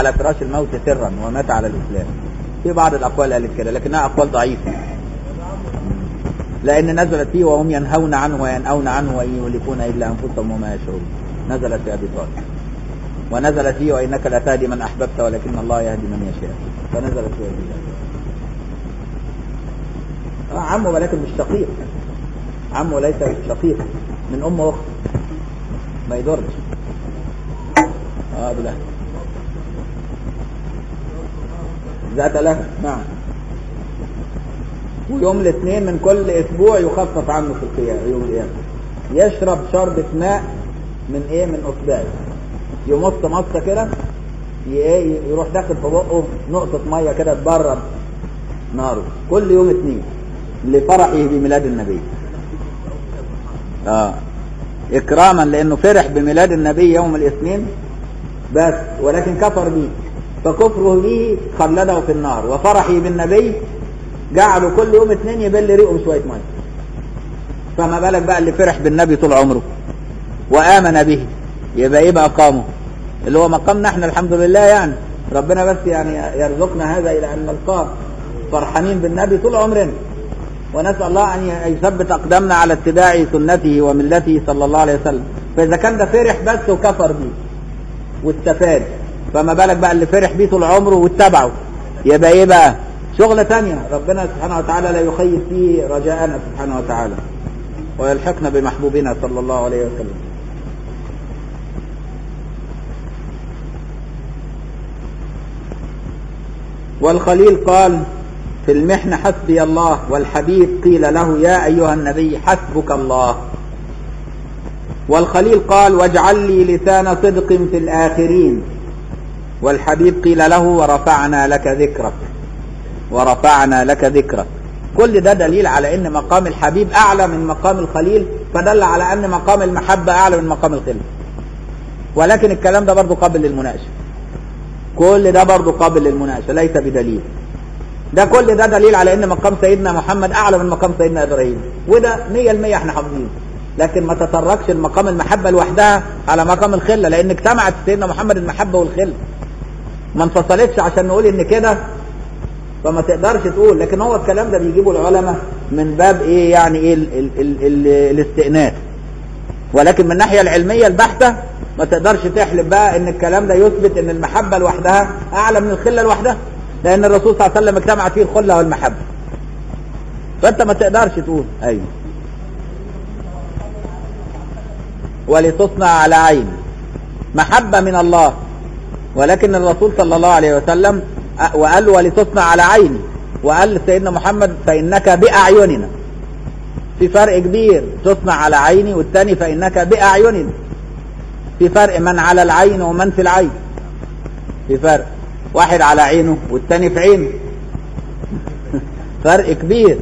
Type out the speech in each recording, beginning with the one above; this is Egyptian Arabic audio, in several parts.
على فراش الموت سرا ومات على الإسلام في بعض الأقوال قالت كده لكنها أقوال ضعيفة لأن نزلت فيه وهم ينهون عنه وينأون عنه وإن يهلكون إلا أنفسهم وما يشعرون نزلت في أبي طالب ونزلت فيه وإنك لا تهدي من أحببت ولكن الله يهدي من يشاء فنزلت في أبي طالب آه عمه ولكن مش شقيق عمه ليس شقيق من أم أخت ما يضرش اه بلا ذات لها نعم ويوم الاثنين من كل اسبوع يخفف عنه في القيام يوم القيامه يشرب شربة ماء من ايه من اصبعه يمص مصه كده ي- ايه يروح داخل في بقه نقطة مية كده تبرد ناره كل يوم اثنين لفرحه بميلاد النبي اه اكراما لانه فرح بميلاد النبي يوم الاثنين بس ولكن كفر به فكفره به خلده في النار وفرحه بالنبي جعله كل يوم اثنين يبل ريقه بشويه ميه فما بالك بقى اللي فرح بالنبي طول عمره وامن به يبقى ايه بقى قامه اللي هو مقامنا احنا الحمد لله يعني ربنا بس يعني يرزقنا هذا الى ان نلقاه فرحانين بالنبي طول عمرنا ونسال الله ان يثبت اقدامنا على اتباع سنته وملته صلى الله عليه وسلم فاذا كان ده فرح بس وكفر بيه واستفاد فما بالك بقى اللي فرح بيه طول عمره واتبعه يبقى ايه بقى شغلة تانية ربنا سبحانه وتعالى لا يخيب فيه رجاءنا سبحانه وتعالى ويلحقنا بمحبوبنا صلى الله عليه وسلم والخليل قال في المحنة حسبي الله والحبيب قيل له يا أيها النبي حسبك الله والخليل قال واجعل لي لسان صدق في الآخرين والحبيب قيل له ورفعنا لك ذكرك ورفعنا لك ذكرك كل ده دليل على ان مقام الحبيب اعلى من مقام الخليل فدل على ان مقام المحبة اعلى من مقام الخلة ولكن الكلام ده برضه قابل للمناقشة كل ده برضه قابل للمناقشة ليس بدليل ده كل ده دليل على ان مقام سيدنا محمد اعلى من مقام سيدنا ابراهيم وده 100% احنا حافظينه لكن ما تطرقش المقام المحبة لوحدها على مقام الخلة لان اجتمعت في سيدنا محمد المحبة والخلة ما انفصلتش عشان نقول ان كده فما تقدرش تقول لكن هو الكلام ده بيجيبه العلماء من باب ايه يعني ايه ال ال ال ال الاستئناس ولكن من الناحية العلمية البحتة ما تقدرش تحلف بقى ان الكلام ده يثبت ان المحبة لوحدها اعلى من الخلة لوحدها لان الرسول صلى الله عليه وسلم اجتمعت فيه الخلة والمحبة فانت ما تقدرش تقول ايوه ولتصنع على عين محبة من الله ولكن الرسول صلى الله عليه وسلم وقال ولتصنع على عيني وقال لسيدنا محمد فإنك بأعيننا في فرق كبير تصنع على عيني والتاني فإنك بأعيننا في فرق من على العين ومن في العين في فرق واحد على عينه والتاني في عينه فرق كبير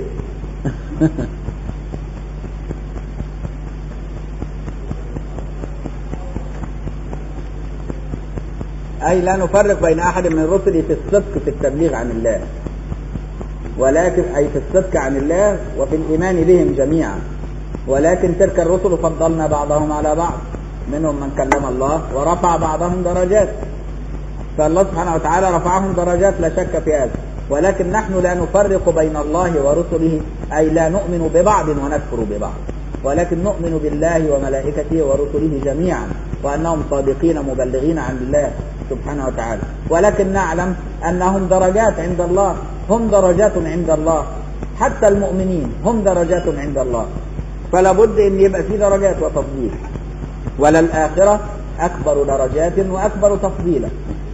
أي لا نفرق بين أحد من الرسل في الصدق في التبليغ عن الله ولكن أي في الصدق عن الله وفي الإيمان بهم جميعا ولكن تلك الرسل فضلنا بعضهم على بعض منهم من كلم الله ورفع بعضهم درجات فالله سبحانه وتعالى رفعهم درجات لا شك في هذا ولكن نحن لا نفرق بين الله ورسله أي لا نؤمن ببعض ونكفر ببعض ولكن نؤمن بالله وملائكته ورسله جميعا وأنهم صادقين مبلغين عن الله سبحانه وتعالى ولكن نعلم أنهم درجات عند الله هم درجات عند الله حتى المؤمنين هم درجات عند الله فلا بد أن يبقى في درجات وتفضيل وللآخرة أكبر درجات وأكبر تفضيلا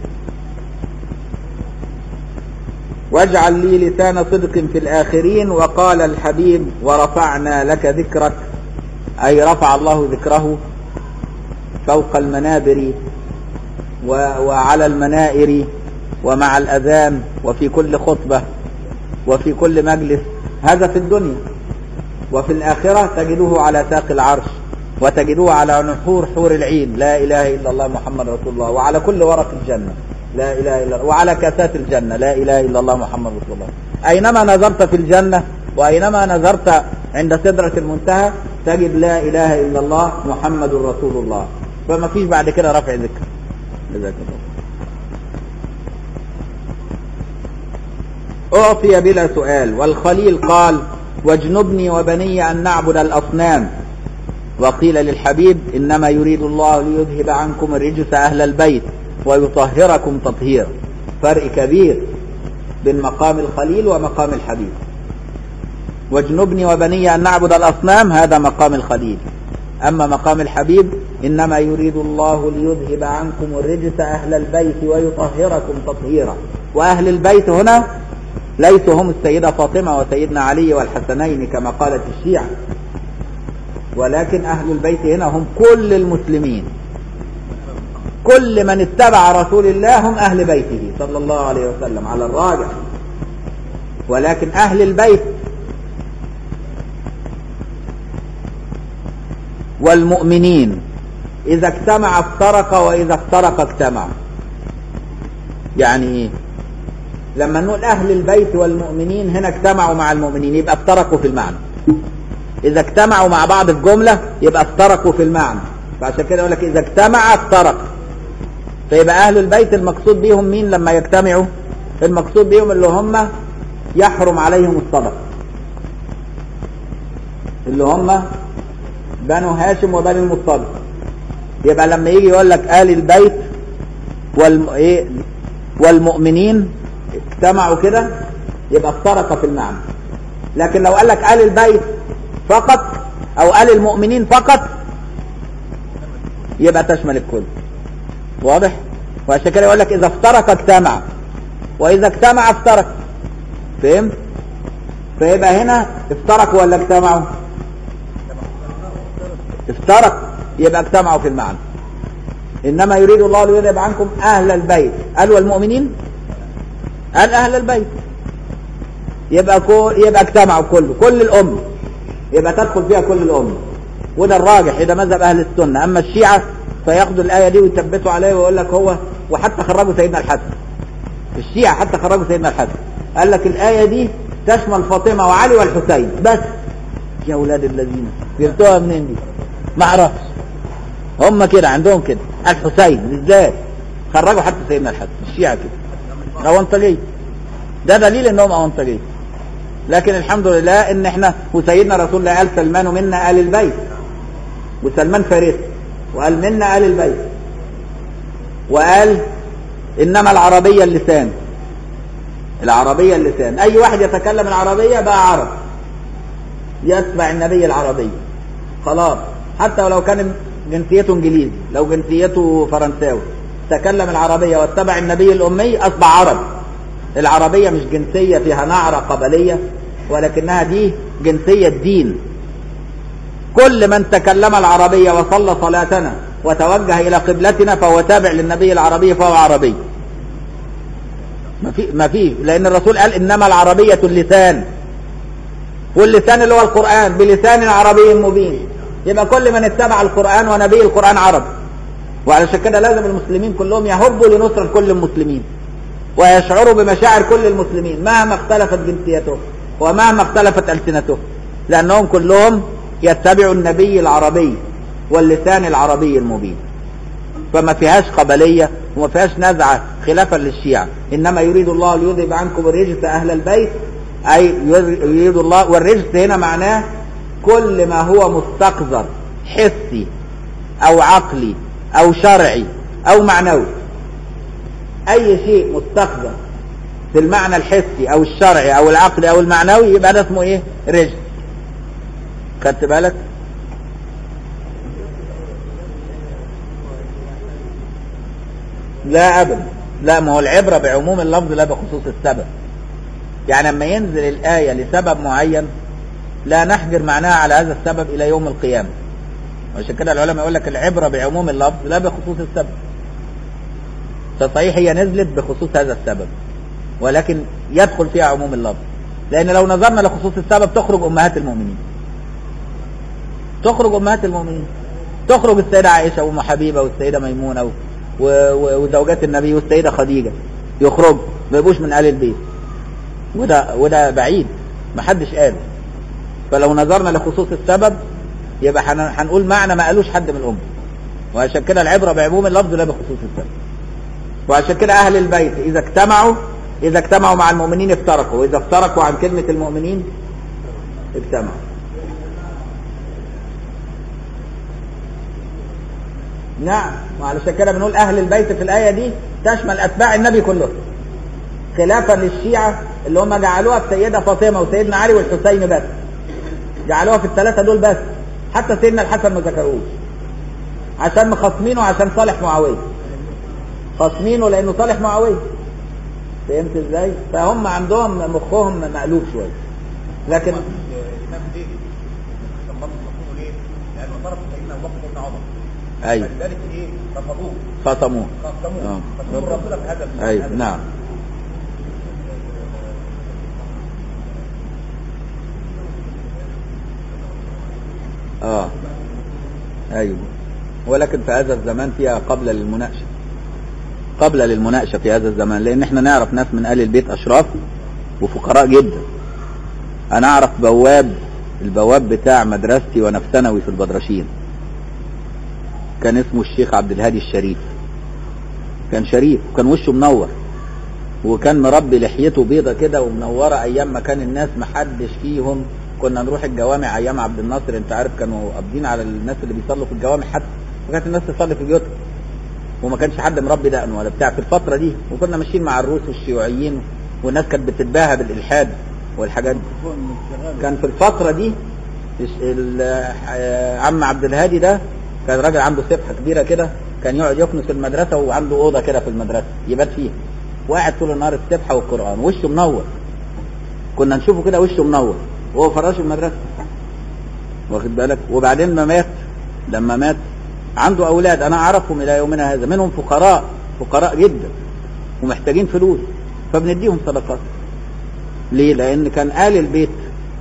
واجعل لي لسان صدق في الآخرين وقال الحبيب ورفعنا لك ذكرك أي رفع الله ذكره فوق المنابر وعلى المنائر ومع الأذان وفي كل خطبة وفي كل مجلس هذا في الدنيا وفي الآخرة تجده على ساق العرش وتجده على نحور حور العين لا إله إلا الله محمد رسول الله وعلى كل ورق الجنة لا إله إلا الله وعلى كاسات الجنة لا إله إلا الله محمد رسول الله أينما نظرت في الجنة وأينما نظرت عند سدرة المنتهى تجد لا إله إلا الله محمد رسول الله فما فيش بعد كده رفع ذكر جزاك الله أعطي بلا سؤال والخليل قال واجنبني وبني أن نعبد الأصنام وقيل للحبيب إنما يريد الله ليذهب عنكم الرجس أهل البيت ويطهركم تطهيرا فرق كبير بين مقام الخليل ومقام الحبيب واجنبني وبني أن نعبد الأصنام هذا مقام الخليل أما مقام الحبيب إنما يريد الله ليذهب عنكم الرجس أهل البيت ويطهركم تطهيرا وأهل البيت هنا ليسوا هم السيدة فاطمة وسيدنا علي والحسنين كما قالت الشيعة ولكن أهل البيت هنا هم كل المسلمين كل من اتبع رسول الله هم أهل بيته صلى الله عليه وسلم على الراجح ولكن أهل البيت والمؤمنين إذا اجتمع افترق وإذا افترق اجتمع يعني إيه؟ لما نقول أهل البيت والمؤمنين هنا اجتمعوا مع المؤمنين يبقى افترقوا في المعنى إذا اجتمعوا مع بعض في جملة يبقى افترقوا في المعنى فعشان كده يقول لك إذا اجتمع افترق فيبقى أهل البيت المقصود بيهم مين لما يجتمعوا المقصود بيهم اللي هم يحرم عليهم الصدقة اللي هم بنو هاشم وبني المطلب يبقى لما يجي يقول لك آل البيت والم... إيه والمؤمنين اجتمعوا كده يبقى افترق في المعنى لكن لو قال لك آل البيت فقط أو آل المؤمنين فقط يبقى تشمل الكل واضح وعشان كده يقول لك إذا افترق اجتمع وإذا اجتمع افترق فهمت فيبقى هنا افترقوا ولا اجتمعوا افترق يبقى اجتمعوا في المعنى إنما يريد الله ليذهب عنكم أهل البيت قال والمؤمنين قال أهل البيت يبقى كو يبقى اجتمعوا كله كل الأمة يبقى تدخل فيها كل الأمة وده الراجح إذا مذهب أهل السنة أما الشيعة فياخدوا الآية دي ويثبتوا عليها ويقول لك هو وحتى خرجوا سيدنا الحسن الشيعة حتى خرجوا سيدنا الحسن قال لك الآية دي تشمل فاطمة وعلي والحسين بس يا أولاد الذين جبتوها منين دي ما اعرفش هم كده عندهم كده الحسين بالذات خرجوا حتى سيدنا الحسن الشيعة كده أونطجية ده دليل انهم أونطجية لكن الحمد لله ان احنا وسيدنا رسول الله قال سلمان منا آل البيت وسلمان فارس وقال منا آل البيت وقال انما العربية اللسان العربية اللسان اي واحد يتكلم العربية بقى عرب يتبع النبي العربية خلاص حتى ولو كان جنسيته انجليزي لو جنسيته فرنساوي تكلم العربية واتبع النبي الأمي أصبح عرب العربية مش جنسية فيها نعرة قبلية ولكنها دي جنسية دين كل من تكلم العربية وصلى صلاتنا وتوجه إلى قبلتنا فهو تابع للنبي العربي فهو عربي ما في ما في لأن الرسول قال إنما العربية اللسان واللسان اللي هو القرآن بلسان عربي مبين يبقى كل من اتبع القرآن ونبي القرآن عرب وعلشان كده لازم المسلمين كلهم يهبوا لنصرة كل المسلمين ويشعروا بمشاعر كل المسلمين مهما اختلفت جنسيتهم ومهما اختلفت ألسنتهم لأنهم كلهم يتبعوا النبي العربي واللسان العربي المبين فما فيهاش قبلية وما فيهاش نزعة خلافا للشيعة إنما يريد الله ليذهب عنكم الرجس أهل البيت أي يريد الله والرجس هنا معناه كل ما هو مستقذر حسي أو عقلي أو شرعي أو معنوي أي شيء مستقذر في المعنى الحسي أو الشرعي أو العقلي أو المعنوي يبقى ده اسمه إيه؟ رجس خدت بالك؟ لا أبدا لا ما هو العبرة بعموم اللفظ لا بخصوص السبب يعني لما ينزل الآية لسبب معين لا نحجر معناها على هذا السبب إلى يوم القيامة عشان كده العلماء يقول لك العبرة بعموم اللفظ لا بخصوص السبب فصحيح هي نزلت بخصوص هذا السبب ولكن يدخل فيها عموم اللفظ لأن لو نظرنا لخصوص السبب تخرج أمهات المؤمنين تخرج أمهات المؤمنين تخرج السيدة عائشة وأم حبيبة والسيدة ميمونة و... و... وزوجات النبي والسيدة خديجة يخرجوا ما يبقوش من آل البيت وده وده بعيد ما حدش قال فلو نظرنا لخصوص السبب يبقى هنقول معنى ما قالوش حد من الأمة وعشان كده العبرة بعموم اللفظ لا بخصوص السبب وعشان كده أهل البيت إذا اجتمعوا إذا اجتمعوا مع المؤمنين افترقوا وإذا افترقوا عن كلمة المؤمنين اجتمعوا نعم وعلشان كده بنقول أهل البيت في الآية دي تشمل أتباع النبي كلهم خلافا للشيعة اللي هم جعلوها السيدة فاطمة وسيدنا علي والحسين بس جعلوها في الثلاثة دول بس حتى سيدنا الحسن ما ذكروش عشان مخاصمينه عشان صالح معاوية خاصمينه لأنه صالح معاوية فهمت ازاي؟ فهم عندهم مخهم مقلوب شوية لكن الإمام ليه؟ كان برضه مفهومه ليه؟ لأنه طرف سيدنا أبو بكر بن عمر أيوه فلذلك إيه؟ رفضوه خاصموه خاصموه آه. خاصموه الرسول في هذا أيوه هذا نعم اه ايوه ولكن في هذا الزمان فيها قبل للمناقشه قبل للمناقشه في هذا الزمان لان احنا نعرف ناس من اهل البيت اشراف وفقراء جدا انا اعرف بواب البواب بتاع مدرستي وانا في ثانوي في البدرشين كان اسمه الشيخ عبد الهادي الشريف كان شريف وكان وشه منور وكان مربي لحيته بيضة كده ومنورة أيام ما كان الناس محدش فيهم كنا نروح الجوامع أيام عبد الناصر أنت عارف كانوا قابضين على الناس اللي بيصلوا في الجوامع حتى وكانت الناس تصلي في بيوتها وما كانش حد مربي دقن ولا بتاع في الفترة دي وكنا ماشيين مع الروس والشيوعيين والناس كانت بتتباهى بالإلحاد والحاجات دي كان في الفترة دي الش- ال- ح- عم عبد الهادي ده كان راجل عنده سبحة كبيرة كده كان يقعد يكنس المدرسة وعنده أوضة كده في المدرسة يبات فيها وقاعد طول النهار السبحة والقرآن وشه منور كنا نشوفه كده وشه منور وهو فراش المدرسة واخد بالك وبعدين ما مات لما مات عنده أولاد أنا أعرفهم إلى يومنا هذا منهم فقراء فقراء جدا ومحتاجين فلوس فبنديهم صدقات ليه؟ لأن كان آل البيت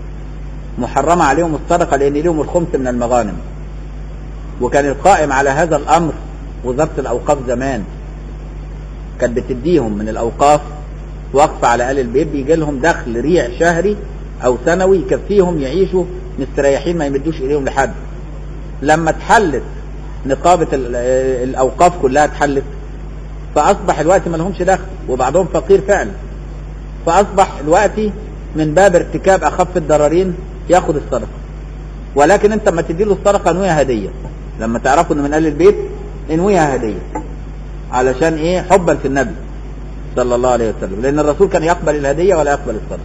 محرمة عليهم الصدقة لأن ليهم الخمس من المغانم وكان القائم على هذا الأمر وزارة الأوقاف زمان كانت بتديهم من الأوقاف وقف على آل البيت بيجي لهم دخل ريع شهري أو سنوي يكفيهم يعيشوا مستريحين ما يمدوش إيديهم لحد لما اتحلت نقابة ال- الأوقاف كلها اتحلت فأصبح الوقت ما لهمش دخل وبعضهم فقير فعلا فأصبح الوقت من باب ارتكاب أخف الضررين ياخد الصدقة ولكن انت لما تديله الصدقة انويها هدية لما تعرفوا ان من اهل البيت انويها هدية علشان ايه حبا في النبي صلى الله عليه وسلم لان الرسول كان يقبل الهدية ولا يقبل الصدقة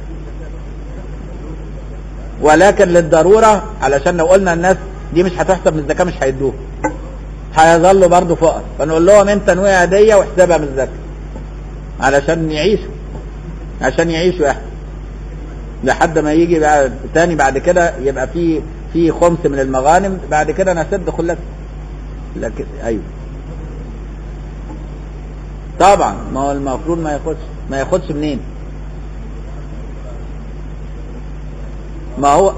ولكن للضرورة علشان لو قلنا الناس دي مش هتحسب من الزكاة مش هيدوها هيظلوا برضه فقر فنقول لهم انت انويها هدية واحسبها من الزكاة علشان يعيشوا عشان يعيشوا احسن لحد ما يجي بقى تاني بعد كده يبقى في في خمس من المغانم بعد كده نسد خلات لكن ايوه طبعا ما هو المفروض ما ياخدش ما ياخدش منين ما هو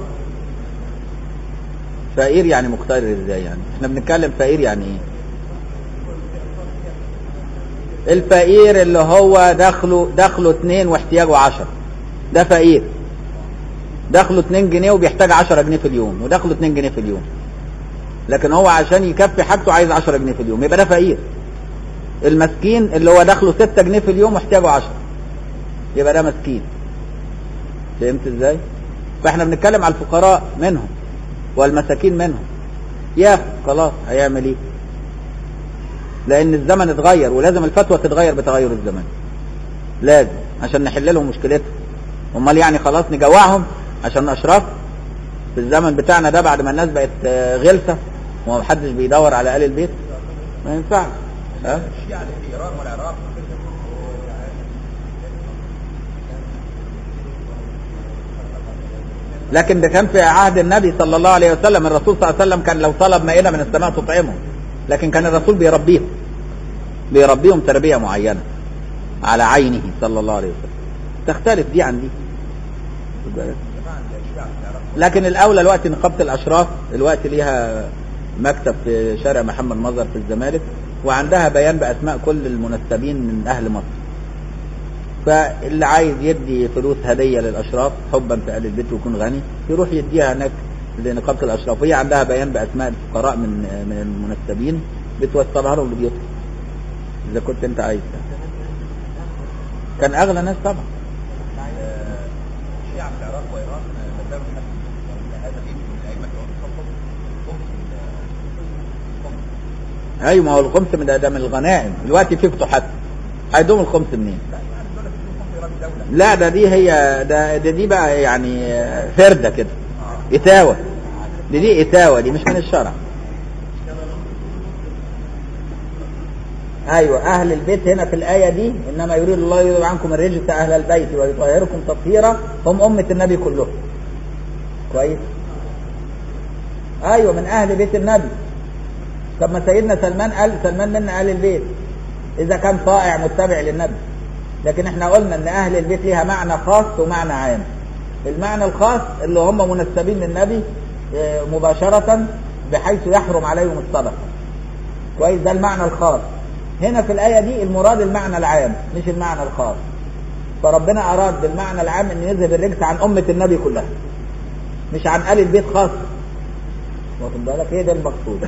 فقير يعني مقتدر ازاي يعني احنا بنتكلم فقير يعني ايه الفقير اللي هو دخله دخله اتنين واحتياجه عشر ده فقير دخله 2 جنيه وبيحتاج 10 جنيه في اليوم ودخله 2 جنيه في اليوم لكن هو عشان يكفي حاجته عايز 10 جنيه في اليوم يبقى ده فقير المسكين اللي هو دخله 6 جنيه في اليوم واحتاجه 10 يبقى ده مسكين فهمت ازاي فاحنا بنتكلم على الفقراء منهم والمساكين منهم ياخد خلاص هيعمل ايه لان الزمن اتغير ولازم الفتوى تتغير بتغير الزمن لازم عشان نحل لهم مشكلتهم امال يعني خلاص نجوعهم عشان اشراف في الزمن بتاعنا ده بعد ما الناس بقت آه، غلسه ومحدش بيدور على آل البيت ما ينفعش ها الشيعة اللي في إيران والعراق لكن ده كان في عهد النبي صلى الله عليه وسلم الرسول صلى الله عليه وسلم كان لو طلب مائدة من السماء تطعمهم لكن كان الرسول بيربيهم بيربيهم تربية معينة على عينه صلى الله عليه وسلم تختلف دي عن دي خد بالك؟ جماعة الشيعة في العراق لكن الاولى الوقت نقابه الاشراف الوقت ليها مكتب في شارع محمد مظهر في الزمالك وعندها بيان باسماء كل المنسبين من اهل مصر فاللي عايز يدي فلوس هديه للاشراف حبا في اهل البيت ويكون غني يروح يديها هناك لنقابه الاشراف وهي عندها بيان باسماء الفقراء من من المنسبين بتوصلها لهم لبيوتهم اذا كنت انت عايز كان اغلى ناس طبعا الشيعة في العراق وإيران ما زالوا لحد يعني هذا دين من الأئمة والصفوة خمس خمس ايوه ما هو الخمس من ده من الغنائم دلوقتي في فتوحات هيدوم الخمس منين لا يعني دولة بدون خمس إيران دولة لا ده دي هي ده, ده دي بقى يعني فردة كده إتاوة دي دي إتاوة دي مش من الشرع أيوة أهل البيت هنا في الآية دي إنما يريد الله يذهب عنكم الرجس أهل البيت ويطهركم تطهيرا هم أمة النبي كلهم كويس أيوة من أهل بيت النبي طب ما سيدنا سلمان قال سلمان من أهل البيت إذا كان طائع متبع للنبي لكن احنا قلنا ان اهل البيت ليها معنى خاص ومعنى عام المعنى الخاص اللي هم منسبين للنبي اه، مباشرة بحيث يحرم عليهم الصدقة كويس ده المعنى الخاص هنا في الآية دي المراد المعنى العام مش المعنى الخاص فربنا أراد بالمعنى العام أن يذهب الرجس عن أمة النبي كلها مش عن آل البيت خاص واخد بالك هي ده المقصود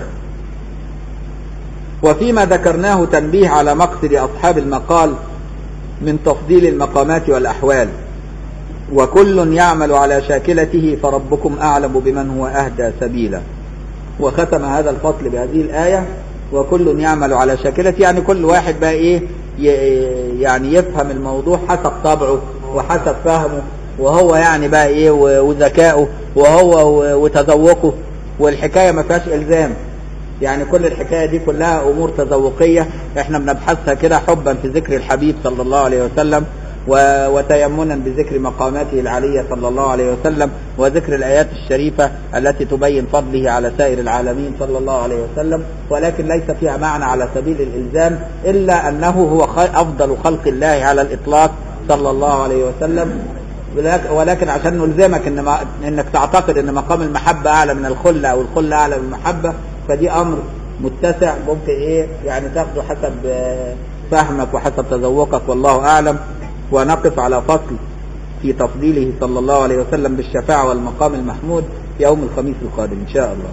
وفيما ذكرناه تنبيه على مقصد أصحاب المقال من تفضيل المقامات والأحوال وكل يعمل على شاكلته فربكم أعلم بمن هو أهدى سبيلا وختم هذا الفصل بهذه الآية وكل يعمل على شاكلته يعني كل واحد بقى إيه ي- يعني يفهم الموضوع حسب طبعه وحسب فهمه وهو يعني بقى إيه و- وذكائه وهو و- وتذوقه والحكاية ما فيهاش إلزام يعني كل الحكاية دي كلها أمور تذوقية احنا بنبحثها كده حبا في ذكر الحبيب صلى الله عليه وسلم و- وتيمنا بذكر مقاماته العالية صلى الله عليه وسلم وذكر الآيات الشريفة التي تبين فضله على سائر العالمين صلى الله عليه وسلم ولكن ليس فيها معنى على سبيل الإلزام إلا أنه هو خ- أفضل خلق الله على الإطلاق صلى الله عليه وسلم ولك- ولكن عشان نلزمك إن ما انك تعتقد ان مقام المحبة اعلى من الخلة او الخلة اعلى من المحبة فدي امر متسع ممكن ايه يعني تاخده حسب آه، فهمك وحسب تذوقك والله اعلم ونقف على فصل في تفضيله صلى الله عليه وسلم بالشفاعة والمقام المحمود يوم الخميس القادم ان شاء الله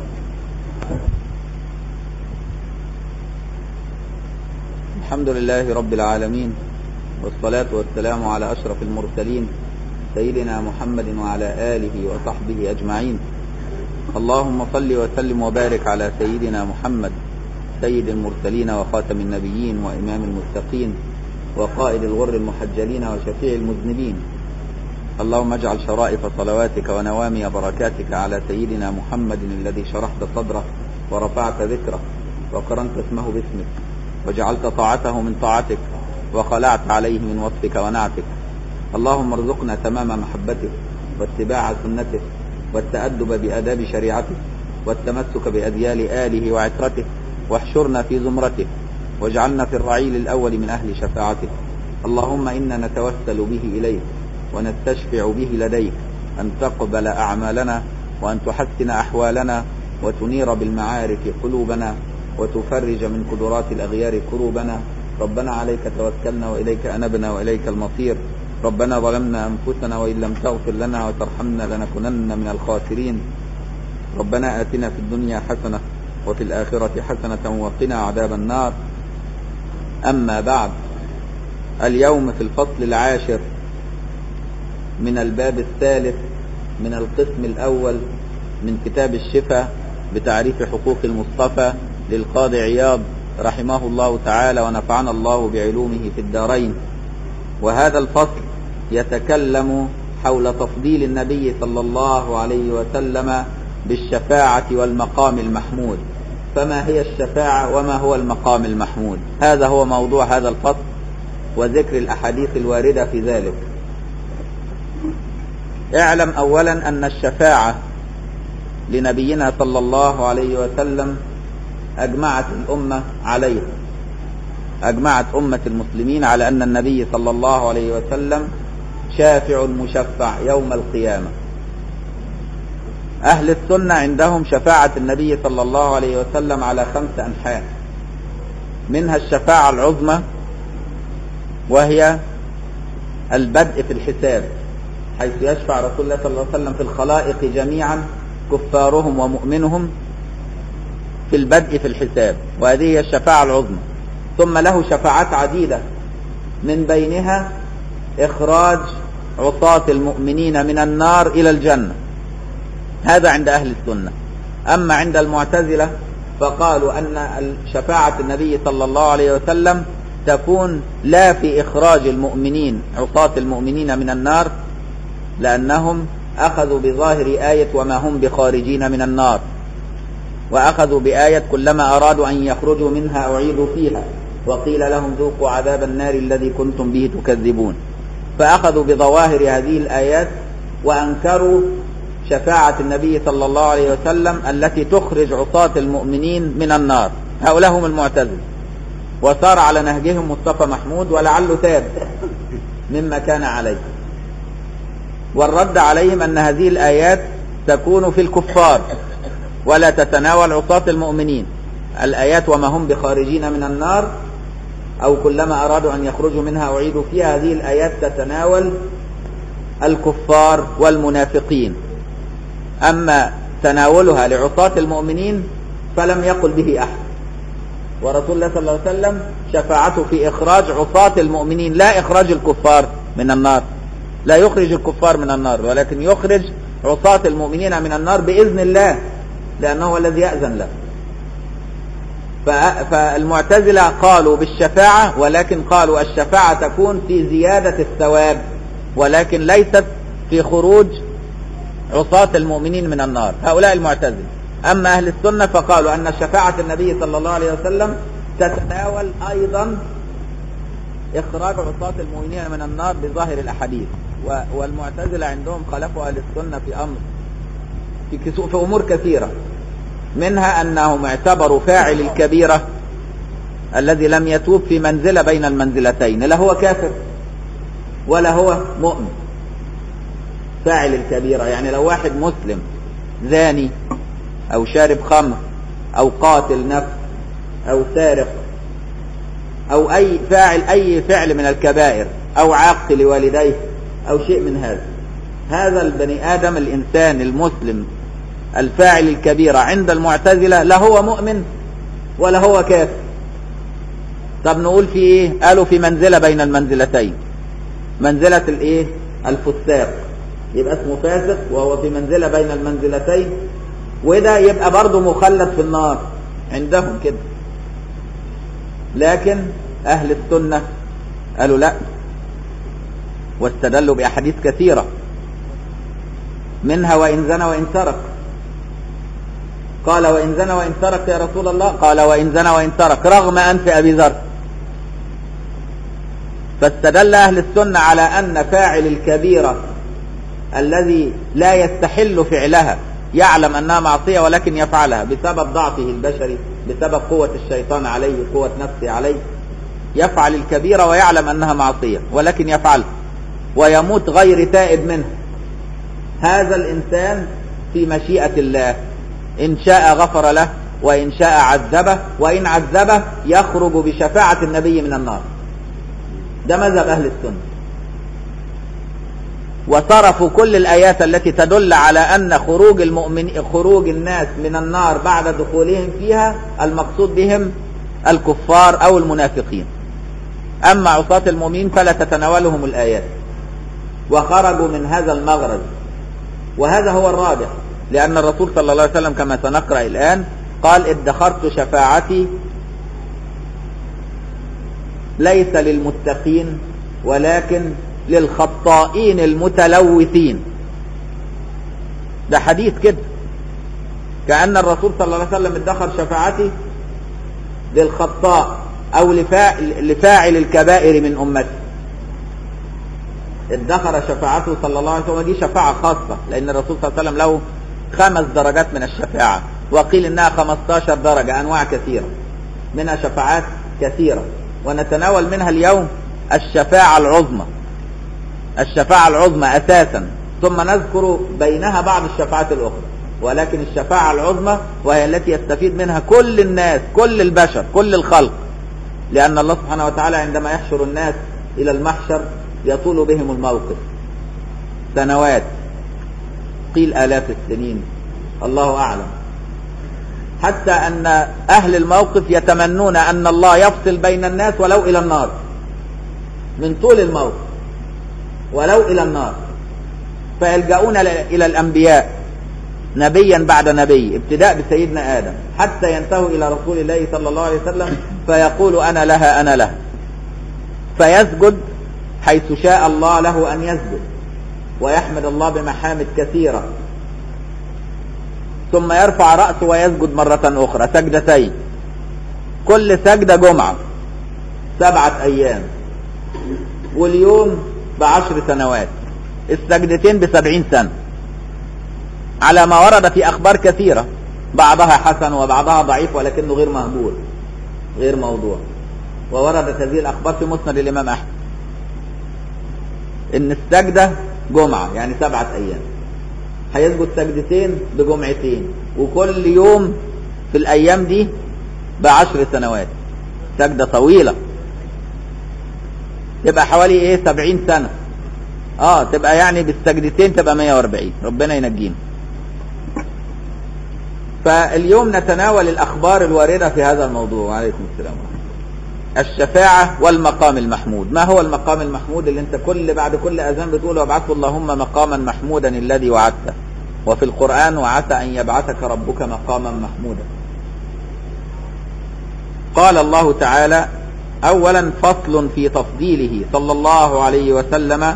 الحمد لله رب العالمين والصلاة والسلام على أشرف المرسلين سيدنا محمد وعلى آله وصحبه أجمعين اللهم صل وسلم وبارك على سيدنا محمد سيد المرسلين وخاتم النبيين وإمام المتقين وقائد الغر المحجلين وشفيع المذنبين اللهم اجعل شرائف صلواتك ونوامي بركاتك على سيدنا محمد الذي شرحت صدره ورفعت ذكره وقرنت اسمه باسمك وجعلت طاعته من طاعتك وخلعت عليه من وصفك ونعتك اللهم ارزقنا تمام محبته واتباع سنته والتأدب بآداب شريعته والتمسك بأديال آله وعترته واحشرنا في زمرته واجعلنا في الرعيل الأول من أهل شفاعته اللهم إنا نتوسل به إليك ونستشفع به لديك أن تقبل أعمالنا وأن تحسن أحوالنا وتنير بالمعارف قلوبنا وتفرج من قدرات الأغيار كروبنا ربنا عليك توكلنا وإليك أنبنا وإليك المصير ربنا ظلمنا أنفسنا وإن لم تغفر لنا وترحمنا لنكونن من الخاسرين ربنا آتنا في الدنيا حسنة وفي الآخرة حسنة وقنا عذاب النار أما بعد اليوم في الفصل العاشر من الباب الثالث من القسم الأول من كتاب الشفاء بتعريف حقوق المصطفى للقاضي عياض رحمه الله تعالى ونفعنا الله بعلومه في الدارين وهذا الفصل يتكلم حول تفضيل النبي صلى الله عليه وسلم بالشفاعة والمقام المحمود فما هي الشفاعة وما هو المقام المحمود هذا هو موضوع هذا الفصل وذكر الأحاديث الواردة في ذلك اعلم أولا أن الشفاعة لنبينا صلى الله عليه وسلم أجمعت الأمة عليه أجمعت أمة المسلمين على أن النبي صلى الله عليه وسلم شافع مشفع يوم القيامة أهل السنة عندهم شفاعة النبي صلى الله عليه وسلم على خمس أنحاء منها الشفاعة العظمى وهي البدء في الحساب حيث يشفع رسول الله صلى الله عليه وسلم في الخلائق جميعا كفارهم ومؤمنهم في البدء في الحساب وهذه هي الشفاعة العظمى ثم له شفاعات عديدة من بينها إخراج عصاة المؤمنين من النار إلى الجنة هذا عند أهل السنة أما عند المعتزلة فقالوا أن شفاعة النبي صلى الله عليه وسلم تكون لا في إخراج المؤمنين عصاة المؤمنين من النار لأنهم أخذوا بظاهر آية وما هم بخارجين من النار وأخذوا بآية كلما أرادوا أن يخرجوا منها أعيدوا فيها وقيل لهم ذوقوا عذاب النار الذي كنتم به تكذبون فأخذوا بظواهر هذه الآيات وأنكروا شفاعة النبي صلى الله عليه وسلم التي تخرج عصاة المؤمنين من النار هؤلاء هم المعتزلة وصار على نهجهم مصطفى محمود ولعله تاب مما كان عليه والرد عليهم أن هذه الآيات تكون في الكفار ولا تتناول عصاة المؤمنين الآيات وما هم بخارجين من النار أو كلما أرادوا أن يخرجوا منها أعيدوا فيها هذه الآيات تتناول الكفار والمنافقين أما تناولها لعصاة المؤمنين فلم يقل به أحد ورسول الله صلى الله عليه وسلم شفاعته في إخراج عصاة المؤمنين لا إخراج الكفار من النار لا يخرج الكفار من النار ولكن يخرج عصاة المؤمنين من النار بإذن الله لأنه هو الذي يأذن له فالمعتزلة قالوا بالشفاعة ولكن قالوا الشفاعة تكون في زيادة الثواب ولكن ليست في خروج عصاة المؤمنين من النار هؤلاء المعتزلة أما أهل السنة فقالوا أن شفاعة النبي صلى الله عليه وسلم تتناول أيضا إخراج عصاة المؤمنين من النار بظاهر الأحاديث والمعتزلة عندهم خلفوا أهل السنة في أمر في, في أمور كثيرة منها أنهم اعتبروا فاعل الكبيرة الذي لم يتوب في منزلة بين المنزلتين لا هو كافر ولا هو مؤمن فاعل الكبيرة يعني لو واحد مسلم زاني أو شارب خمر أو قاتل نفس أو سارق أو أي فاعل أي فعل من الكبائر أو عاق لوالديه أو شيء من هذا هذا البني آدم الإنسان المسلم الفاعل الكبيرة عند المعتزلة لا هو مؤمن ولا هو كافر طب نقول في ايه قالوا في منزلة بين المنزلتين منزلة الايه الفساق يبقى اسمه فاسق وهو في منزلة بين المنزلتين وده يبقى برضه مخلد في النار عندهم كده لكن اهل السنة قالوا لا واستدلوا باحاديث كثيرة منها وان زنى وان سرق قال وإن زنى وإن سرق يا رسول الله قال وإن زنى وإن سرق رغم أنف أبي ذر فاستدل أهل السنة على أن فاعل الكبيرة الذي لا يستحل فعلها يعلم أنها معصية ولكن يفعلها بسبب ضعفه البشري بسبب قوة الشيطان عليه قوة نفسه عليه يفعل الكبيرة ويعلم أنها معصية ولكن يفعلها ويموت غير تائب منه هذا الإنسان في مشيئة الله إن شاء غفر له وإن شاء عذبه وإن عذبه يخرج بشفاعة النبي من النار ده مذهب أهل السنة وصرفوا كل الآيات التي تدل على أن خروج المؤمن خروج الناس من النار بعد دخولهم فيها المقصود بهم الكفار أو المنافقين أما عصاة المؤمنين فلا تتناولهم الآيات وخرجوا من هذا المغرز وهذا هو الراجح لأن الرسول صلى الله عليه وسلم كما سنقرأ الآن قال ادخرت شفاعتي ليس للمتقين ولكن للخطائين المتلوثين ده حديث كده كأن الرسول صلى الله عليه وسلم ادخر شفاعتي للخطاء أو لفاعل الكبائر من أمتي ادخر شفاعته صلى الله عليه وسلم دي شفاعة خاصة لأن الرسول صلى الله عليه وسلم له خمس درجات من الشفاعة وقيل انها 15 درجة انواع كثيرة منها شفاعات كثيرة ونتناول منها اليوم الشفاعة العظمى الشفاعة العظمى اساسا ثم نذكر بينها بعض الشفاعات الاخرى ولكن الشفاعة العظمى وهي التي يستفيد منها كل الناس كل البشر كل الخلق لأن الله سبحانه وتعالى عندما يحشر الناس إلى المحشر يطول بهم الموقف سنوات قيل آلاف السنين الله أعلم حتى أن أهل الموقف يتمنون أن الله يفصل بين الناس ولو إلى النار من طول الموقف ولو إلى النار فيلجؤون إلى الأنبياء نبيا بعد نبي ابتداء بسيدنا آدم حتى ينتهوا إلى رسول الله صلى الله عليه وسلم فيقول أنا لها أنا لها فيسجد حيث شاء الله له أن يسجد ويحمد الله بمحامد كثيرة ثم يرفع رأسه ويسجد مرة أخرى سجدتين كل سجدة جمعة سبعة أيام واليوم بعشر سنوات السجدتين بسبعين سنة على ما ورد في أخبار كثيرة بعضها حسن وبعضها ضعيف ولكنه غير مهبول غير موضوع ووردت هذه الأخبار في مسند الإمام أحمد إن السجدة جمعة يعني سبعة أيام هيسجد سجدتين بجمعتين وكل يوم في الأيام دي بعشر سنوات سجدة طويلة تبقى حوالي ايه سبعين سنة اه تبقى يعني بالسجدتين تبقى 140 ربنا ينجينا فاليوم نتناول الأخبار الواردة في هذا الموضوع وعليكم السلام الشفاعة والمقام المحمود ما هو المقام المحمود اللي انت كل بعد كل أذان بتقول وابعثه اللهم مقاما محمودا الذي وعدته وفي القرآن وعسى أن يبعثك ربك مقاما محمودا قال الله تعالى أولا فصل في تفضيله صلى الله عليه وسلم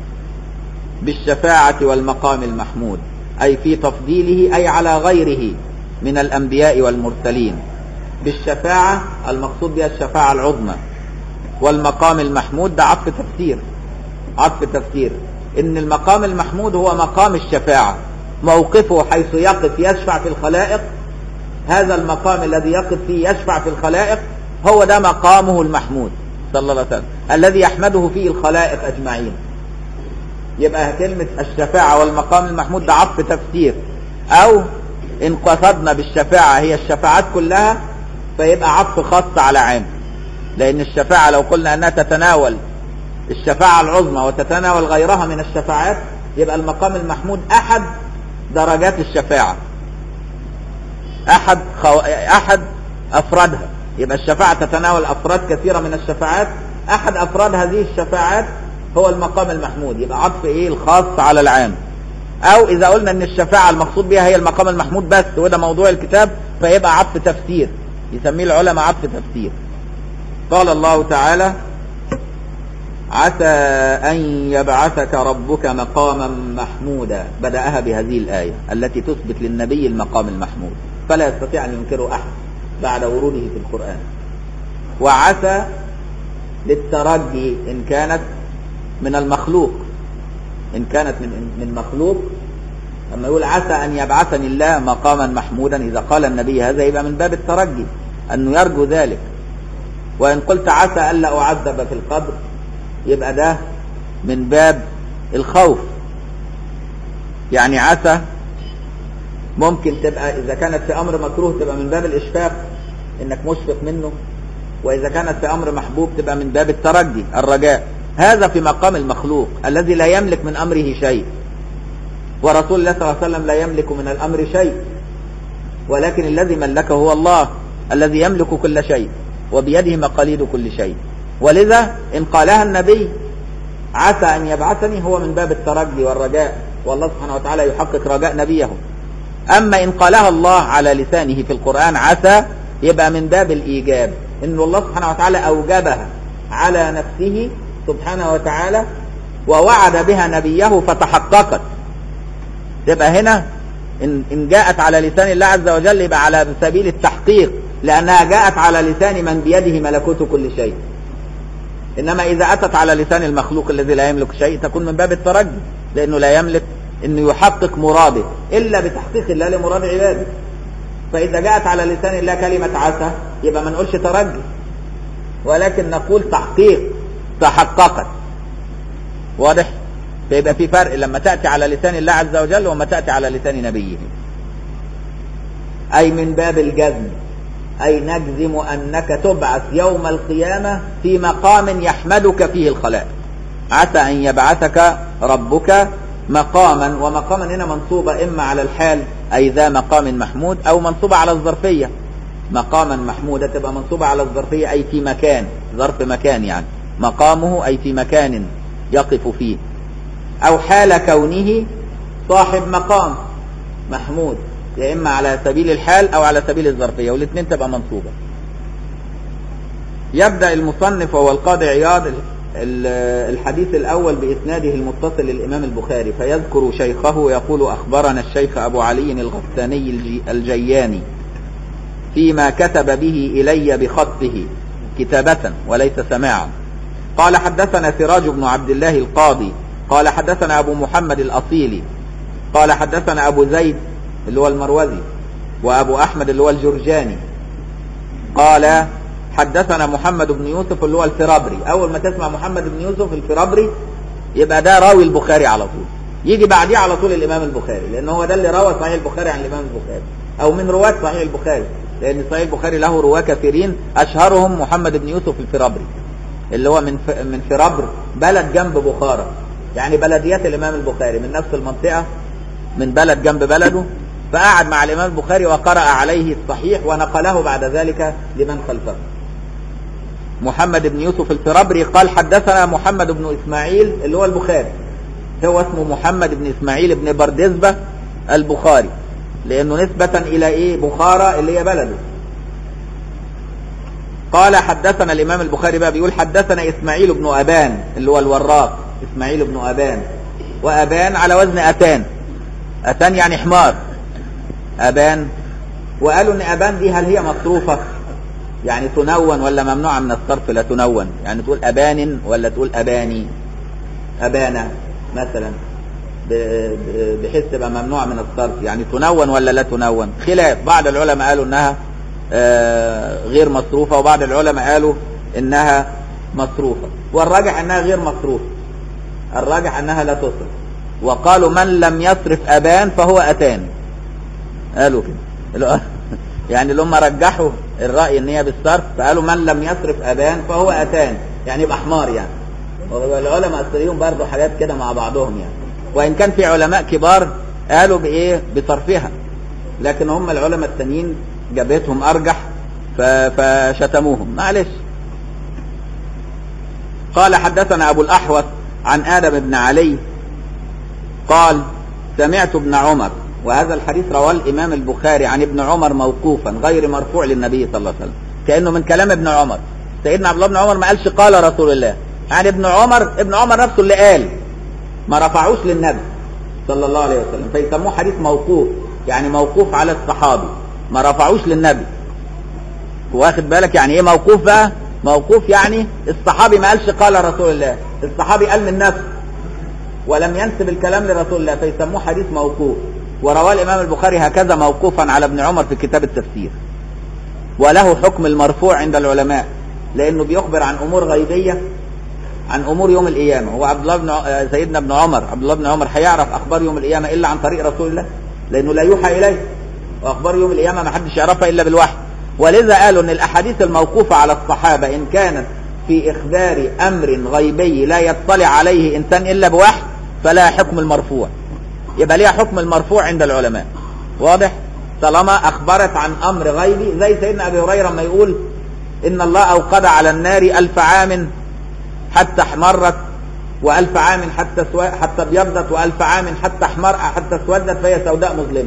بالشفاعة والمقام المحمود أي في تفضيله أي على غيره من الأنبياء والمرسلين بالشفاعة المقصود بها الشفاعة العظمى والمقام المحمود ده عطف تفسير عطف تفسير إن المقام المحمود هو مقام الشفاعة موقفه حيث يقف يشفع في الخلائق هذا المقام الذي يقف فيه يشفع في الخلائق هو ده مقامه المحمود صلى الله عليه وسلم الذي يحمده فيه الخلائق أجمعين يبقى كلمة الشفاعة والمقام المحمود ده عطف تفسير أو إن قصدنا بالشفاعة هي الشفاعات كلها فيبقى عطف خاص على عام لأن الشفاعة لو قلنا أنها تتناول الشفاعة العظمى وتتناول غيرها من الشفاعات يبقى المقام المحمود أحد درجات الشفاعة أحد خو... أحد أفرادها يبقى الشفاعة تتناول أفراد كثيرة من الشفاعات أحد أفراد هذه الشفاعات هو المقام المحمود يبقى عطف إيه الخاص على العام أو إذا قلنا أن الشفاعة المقصود بها هي المقام المحمود بس وده موضوع الكتاب فيبقى عطف تفسير يسميه العلماء عطف تفسير قال الله تعالى عسى أن يبعثك ربك مقاما محمودا بدأها بهذه الآية التي تثبت للنبي المقام المحمود فلا يستطيع أن ينكره أحد بعد وروده في القرآن وعسى للترجي إن كانت من المخلوق إن كانت من من مخلوق لما يقول عسى أن يبعثني الله مقاما محمودا إذا قال النبي هذا يبقى من باب الترجي أنه يرجو ذلك وإن قلت عسى ألا أعذب في القبر يبقى ده من باب الخوف يعني عسى ممكن تبقى إذا كانت في أمر مكروه تبقى من باب الإشفاق إنك مشفق منه وإذا كانت في أمر محبوب تبقى من باب الترجي الرجاء هذا في مقام المخلوق الذي لا يملك من أمره شيء ورسول الله صلى الله عليه وسلم لا يملك من الأمر شيء ولكن الذي ملكه هو الله الذي يملك كل شيء وبيده مقاليد كل شيء ولذا إن قالها النبي عسى أن يبعثني هو من باب الترجي والرجاء والله سبحانه وتعالى يحقق رجاء نبيه أما إن قالها الله على لسانه في القرآن عسى يبقى من باب الإيجاب إن الله سبحانه وتعالى أوجبها على نفسه سبحانه وتعالى ووعد بها نبيه فتحققت تبقى هنا إن, إن جاءت على لسان الله عز وجل يبقى على سبيل التحقيق لأنها جاءت على لسان من بيده ملكوت كل شيء إنما إذا أتت على لسان المخلوق الذي لا يملك شيء تكون من باب الترجي لأنه لا يملك أنه يحقق مراده إلا بتحقيق الله لمراد عباده فإذا جاءت على لسان الله كلمة عسى يبقى ما نقولش ترجي ولكن نقول تحقيق تحققت واضح فيبقى في فرق لما تأتي على لسان الله عز وجل وما تأتي على لسان نبيه أي من باب الجزم أي نجزم أنك تبعث يوم القيامة في مقام يحمدك فيه الخلائق عسى أن يبعثك ربك مقاما ومقاما هنا منصوبة إما على الحال أي ذا مقام محمود أو منصوبة على الظرفية مقاما محمودة تبقى منصوبة على الظرفية أي في مكان ظرف مكان يعني مقامه أي في مكان يقف فيه أو حال كونه صاحب مقام محمود يا إما على سبيل الحال أو على سبيل الظرفية والاثنين تبقى منصوبة يبدأ المصنف وهو القاضي عياض ال- ال- الحديث الأول بإسناده المتصل للإمام البخاري فيذكر شيخه يقول أخبرنا الشيخ أبو علي الغساني الجي- الجياني فيما كتب به إلي بخطه كتابة وليس سماعا قال حدثنا سراج بن عبد الله القاضي قال حدثنا أبو محمد الأصيلي قال حدثنا أبو زيد اللي هو المروزي وأبو أحمد اللي هو الجرجاني قال حدثنا محمد بن يوسف اللي هو الفرابري أول ما تسمع محمد بن يوسف الفرابري يبقى ده راوي البخاري على طول يجي بعديه على طول الإمام البخاري لأن هو ده اللي روى صحيح البخاري عن الإمام البخاري أو من رواة صحيح البخاري لأن صحيح البخاري له رواة كثيرين أشهرهم محمد بن يوسف الفرابري اللي هو من ف... من فرابر بلد جنب بخارى يعني بلديات الإمام البخاري من نفس المنطقة من بلد جنب بلده فقعد مع الإمام البخاري وقرأ عليه الصحيح ونقله بعد ذلك لمن خلفه محمد بن يوسف الفرابري قال حدثنا محمد بن إسماعيل اللي هو البخاري هو اسمه محمد بن إسماعيل بن بردزبة البخاري لأنه نسبة إلى إيه بخارى اللي هي بلده قال حدثنا الإمام البخاري بقى بيقول حدثنا إسماعيل بن أبان اللي هو الوراق إسماعيل بن أبان وأبان على وزن أتان أتان يعني حمار أبان وقالوا إن أبان دي هل هي مصروفة يعني تنون ولا ممنوعة من الصرف لا تنون يعني تقول أبان ولا تقول أباني أبانا مثلا ب- ب- بحيث تبقى ممنوعة من الصرف يعني تنون ولا لا تنون خلاف بعض العلماء قالوا انها آه، غير مصروفة وبعض العلماء قالوا انها مصروفة والراجح انها غير مصروفة الراجح انها لا تصرف وقالوا من لم يصرف ابان فهو اتان قالوا كده يعني اللي هم رجحوا الرأي ان هي بالصرف فقالوا من لم يصرف ابان فهو اتان يعني يبقى حمار يعني والعلماء اصليهم برضه حاجات كده مع بعضهم يعني وان كان في علماء كبار قالوا بايه بصرفها لكن هم العلماء التانيين جابتهم ارجح ف- فشتموهم معلش قال حدثنا ابو الاحوص عن ادم بن علي قال سمعت ابن عمر وهذا الحديث رواه الامام البخاري عن ابن عمر موقوفا غير مرفوع للنبي صلى الله عليه وسلم كانه من كلام ابن عمر سيدنا عبد الله بن عمر ما قالش قال رسول الله يعني ابن عمر ابن عمر نفسه اللي قال ما رفعوش للنبي صلى الله عليه وسلم فيسموه حديث موقوف يعني موقوف على الصحابي ما رفعوش للنبي واخد بالك يعني ايه موقوف بقى موقوف يعني الصحابي ما قالش قال رسول الله الصحابي قال من نفسه ولم ينسب الكلام لرسول الله فيسموه حديث موقوف ورواه الامام البخاري هكذا موقوفا على ابن عمر في كتاب التفسير وله حكم المرفوع عند العلماء لانه بيخبر عن امور غيبيه عن امور يوم القيامه هو عبد الله بن ع- آه، سيدنا ابن عمر عبد الله بن عمر هيعرف اخبار يوم القيامه الا عن طريق رسول الله لانه لا يوحى اليه واخبار يوم القيامه ما حدش يعرفها الا بالوحي ولذا قالوا ان الاحاديث الموقوفه على الصحابه ان كانت في اخبار امر غيبي لا يطلع عليه انسان الا بوحي فلا حكم المرفوع يبقى ليها حكم المرفوع عند العلماء واضح طالما اخبرت عن امر غيبي زي سيدنا ابي هريره ما يقول ان الله اوقد على النار الف عام حتى احمرت والف عام حتى سوا... حتى ابيضت والف عام حتى احمر حتى اسودت فهي سوداء مظلمه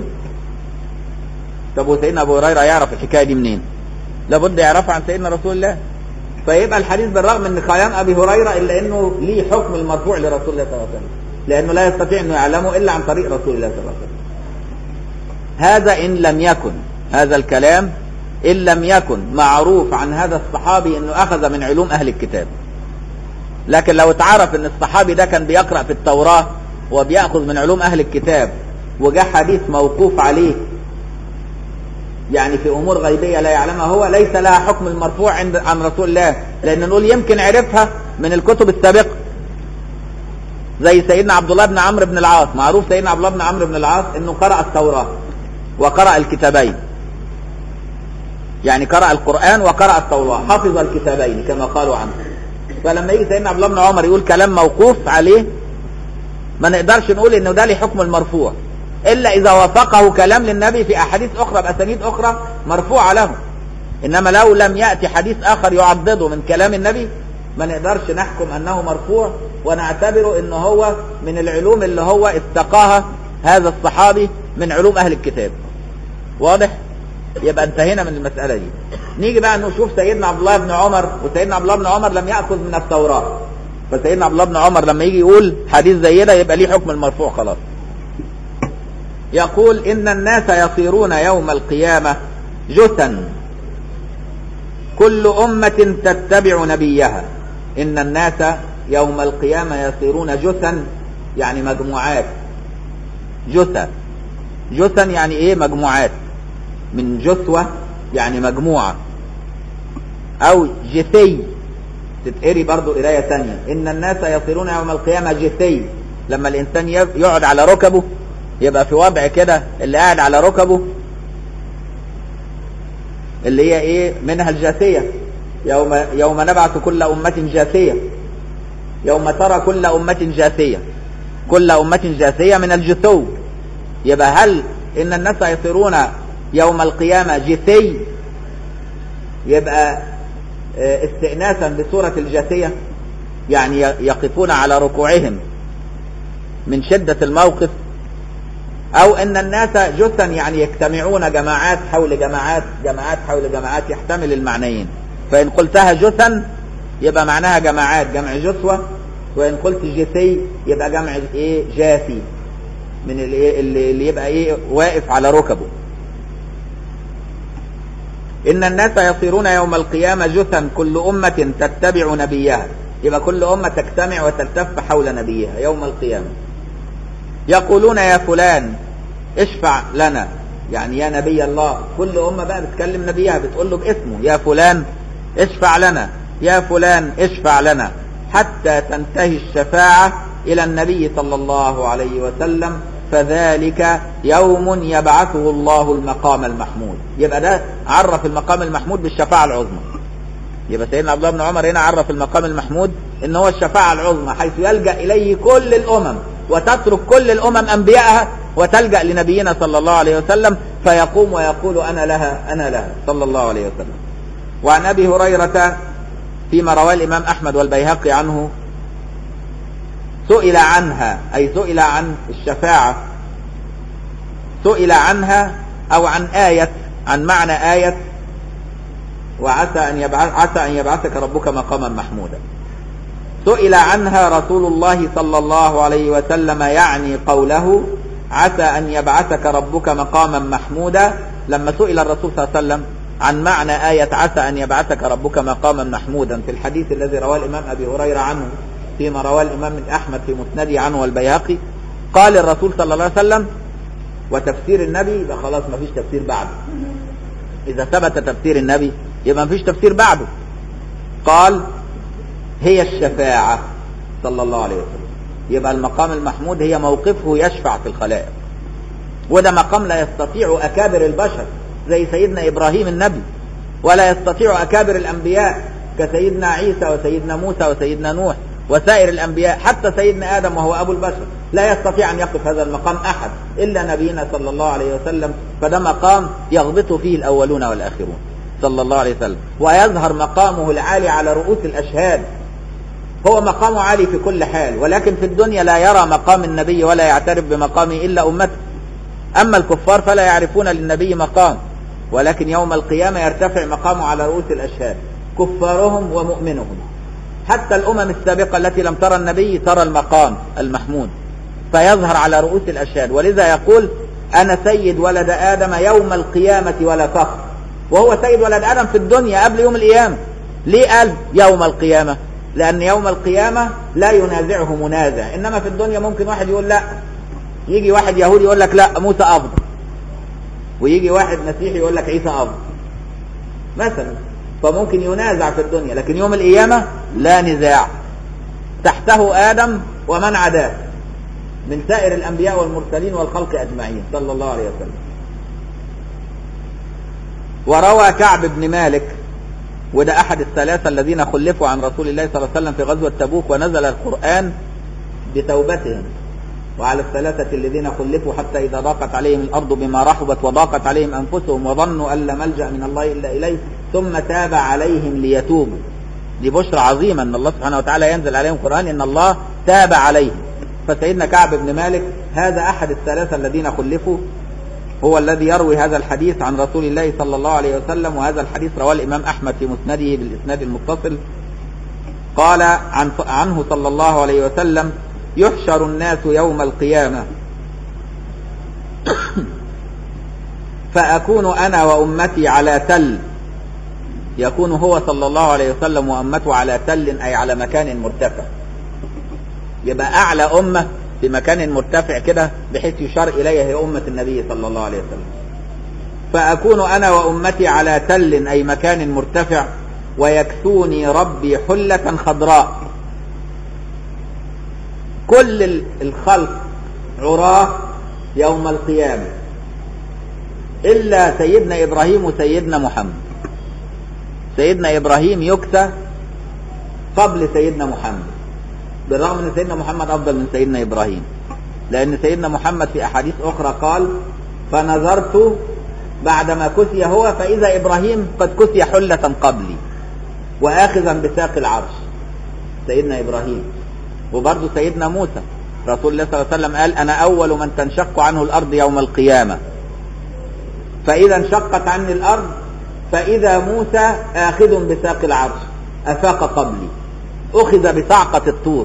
طب وسيدنا ابو هريره يعرف الحكايه دي منين لابد يعرفها عن سيدنا رسول الله فيبقى الحديث بالرغم من خيان ابي هريره الا انه ليه حكم المرفوع لرسول الله صلى الله عليه وسلم لانه لا يستطيع انه يعلمه الا عن طريق رسول الله صلى الله عليه وسلم هذا ان لم يكن هذا الكلام ان لم يكن معروف عن هذا الصحابي انه اخذ من علوم اهل الكتاب لكن لو اتعرف ان الصحابي ده كان بيقرأ في التوراة وبيأخذ من علوم اهل الكتاب وجاء حديث موقوف عليه يعني في امور غيبية لا يعلمها هو ليس لها حكم المرفوع عند عن رسول الله لان نقول يمكن عرفها من الكتب السابقة زي سيدنا عبد الله بن عمرو بن العاص معروف سيدنا عبد الله بن عمرو بن العاص انه قرأ التوراة وقرأ الكتابين يعني قرأ القرآن وقرأ التوراة حفظ الكتابين كما قالوا عنه فلما يجي سيدنا عبد الله بن عمر يقول كلام موقوف عليه ما نقدرش نقول انه ده لحكم المرفوع الا اذا وافقه كلام للنبي في احاديث اخرى باسانيد اخرى مرفوعه له انما لو لم ياتي حديث اخر يعضده من كلام النبي ما نقدرش نحكم انه مرفوع ونعتبره ان هو من العلوم اللي هو استقاها هذا الصحابي من علوم اهل الكتاب واضح يبقى انتهينا من المسألة دي نيجي بقى نشوف سيدنا عبد الله بن عمر وسيدنا عبد الله بن عمر لم يأخذ من التوراة فسيدنا عبد الله بن عمر لما يجي يقول حديث زي ده يبقى ليه حكم المرفوع خلاص يقول إن الناس يصيرون يوم القيامة جثا كل أمة تتبع نبيها إن الناس يوم القيامة يصيرون جثا يعني مجموعات جثة جثا يعني إيه مجموعات من جثوة يعني مجموعة أو جثي تتقري برضو قراية ثانية إن الناس يصيرون يوم القيامة جثي لما الإنسان يقعد على ركبه يبقى في وضع كده اللي قاعد على ركبه اللي هي ايه منها الجاثية يوم يوم نبعث كل أمة جاثية يوم ترى كل أمة جاثية كل أمة جاثية من الجثو يبقى هل إن الناس يصيرون يوم القيامة جثي يبقى استئناسا بصورة الجاثية يعني يقفون على ركوعهم من شدة الموقف أو أن الناس جثا يعني يجتمعون جماعات حول جماعات جماعات حول جماعات يحتمل المعنيين فإن قلتها جثا يبقى معناها جماعات جمع جثوة وإن قلت جثي يبقى جمع إيه جاثي من اللي, اللي يبقى إيه واقف على ركبه إن الناس يصيرون يوم القيامة جثا كل أمة تتبع نبيها يبقى كل أمة تجتمع وتلتف حول نبيها يوم القيامة يقولون يا فلان اشفع لنا يعني يا نبي الله كل أمة بقى بتكلم نبيها بتقول له باسمه يا فلان اشفع لنا يا فلان اشفع لنا حتى تنتهي الشفاعة إلى النبي صلى الله عليه وسلم فذلك يوم يبعثه الله المقام المحمود يبقى ده عرف المقام المحمود بالشفاعة العظمى يبقى سيدنا عبد الله بن عمر هنا عرف المقام المحمود ان هو الشفاعة العظمى حيث يلجأ اليه كل الامم وتترك كل الامم انبيائها وتلجأ لنبينا صلى الله عليه وسلم فيقوم ويقول انا لها انا لها صلى الله عليه وسلم وعن ابي هريرة فيما رواه الامام احمد والبيهقي عنه سئل عنها أي سئل عن الشفاعة سئل عنها أو عن آية عن معنى آية وعسى أن يبعث عسى أن يبعثك ربك مقاما محمودا سئل عنها رسول الله صلى الله عليه وسلم يعني قوله عسى أن يبعثك ربك مقاما محمودا لما سئل الرسول صلى الله عليه وسلم عن معنى آية عسى أن يبعثك ربك مقاما محمودا في الحديث الذي رواه الإمام أبي هريرة عنه فيما رواه الإمام أحمد في مسنده عنه والبيهقي قال الرسول صلى الله عليه وسلم وتفسير النبي يبقى خلاص ما فيش تفسير بعده إذا ثبت تفسير النبي يبقى ما فيش تفسير بعده قال هي الشفاعة صلى الله عليه وسلم يبقى المقام المحمود هي موقفه يشفع في الخلائق وده مقام لا يستطيع أكابر البشر زي سيدنا إبراهيم النبي ولا يستطيع أكابر الأنبياء كسيدنا عيسى وسيدنا موسى وسيدنا نوح وسائر الأنبياء حتى سيدنا آدم وهو أبو البشر لا يستطيع أن يقف هذا المقام أحد إلا نبينا صلى الله عليه وسلم فده مقام يغبط فيه الأولون والآخرون صلى الله عليه وسلم ويظهر مقامه العالي على رؤوس الأشهاد هو مقامه عالي في كل حال ولكن في الدنيا لا يرى مقام النبي ولا يعترف بمقامه إلا أمته أما الكفار فلا يعرفون للنبي مقام ولكن يوم القيامة يرتفع مقامه على رؤوس الأشهاد كفارهم ومؤمنهم حتى الأمم السابقة التي لم ترى النبي ترى المقام المحمود فيظهر على رؤوس الأشهاد ولذا يقول أنا سيد ولد آدم يوم القيامة ولا فخر وهو سيد ولد آدم في الدنيا قبل يوم القيامة ليه قال يوم القيامة لأن يوم القيامة لا ينازعه منازع إنما في الدنيا ممكن واحد يقول لا يجي واحد يهودي يقول لك لا موسى أفضل ويجي واحد مسيحي يقول لك عيسى أفضل مثلا فممكن ينازع في الدنيا لكن يوم القيامة لا نزاع تحته آدم ومن عداه من سائر الأنبياء والمرسلين والخلق أجمعين صلى الله عليه وسلم وروى كعب بن مالك وده أحد الثلاثة الذين خلفوا عن رسول الله صلى الله عليه وسلم في غزوة تبوك ونزل القرآن بتوبتهم وعلى الثلاثة الذين خلفوا حتى إذا ضاقت عليهم الأرض بما رحبت وضاقت عليهم أنفسهم وظنوا أن لا ملجأ من الله إلا إليه ثم تاب عليهم ليتوبوا دي بشرى عظيمة ان الله سبحانه وتعالى ينزل عليهم القرآن ان الله تاب عليهم فسيدنا كعب بن مالك هذا احد الثلاثة الذين خلفوا هو الذي يروي هذا الحديث عن رسول الله صلى الله عليه وسلم وهذا الحديث رواه الامام احمد في مسنده بالاسناد المتصل قال عن عنه صلى الله عليه وسلم يحشر الناس يوم القيامة فأكون أنا وأمتي على تل يكون هو صلى الله عليه وسلم وأمته على تل أي على مكان مرتفع يبقى أعلى أمة في مكان مرتفع كده بحيث يشار إليها هي أمة النبي صلى الله عليه وسلم فأكون أنا وأمتي على تل أي مكان مرتفع ويكسوني ربي حلة خضراء كل الخلق عراه يوم القيامة إلا سيدنا إبراهيم وسيدنا محمد سيدنا إبراهيم يكسى قبل سيدنا محمد بالرغم أن سيدنا محمد أفضل من سيدنا إبراهيم لأن سيدنا محمد في أحاديث أخرى قال فنظرت بعدما كسي هو فإذا إبراهيم قد كسي حلة قبلي وآخذا بساق العرش سيدنا إبراهيم وبرضه سيدنا موسى رسول الله صلى الله عليه وسلم قال أنا أول من تنشق عنه الأرض يوم القيامة فإذا انشقت عني الأرض فإذا موسى آخذ بساق العرش أفاق قبلي أخذ بصعقة الطور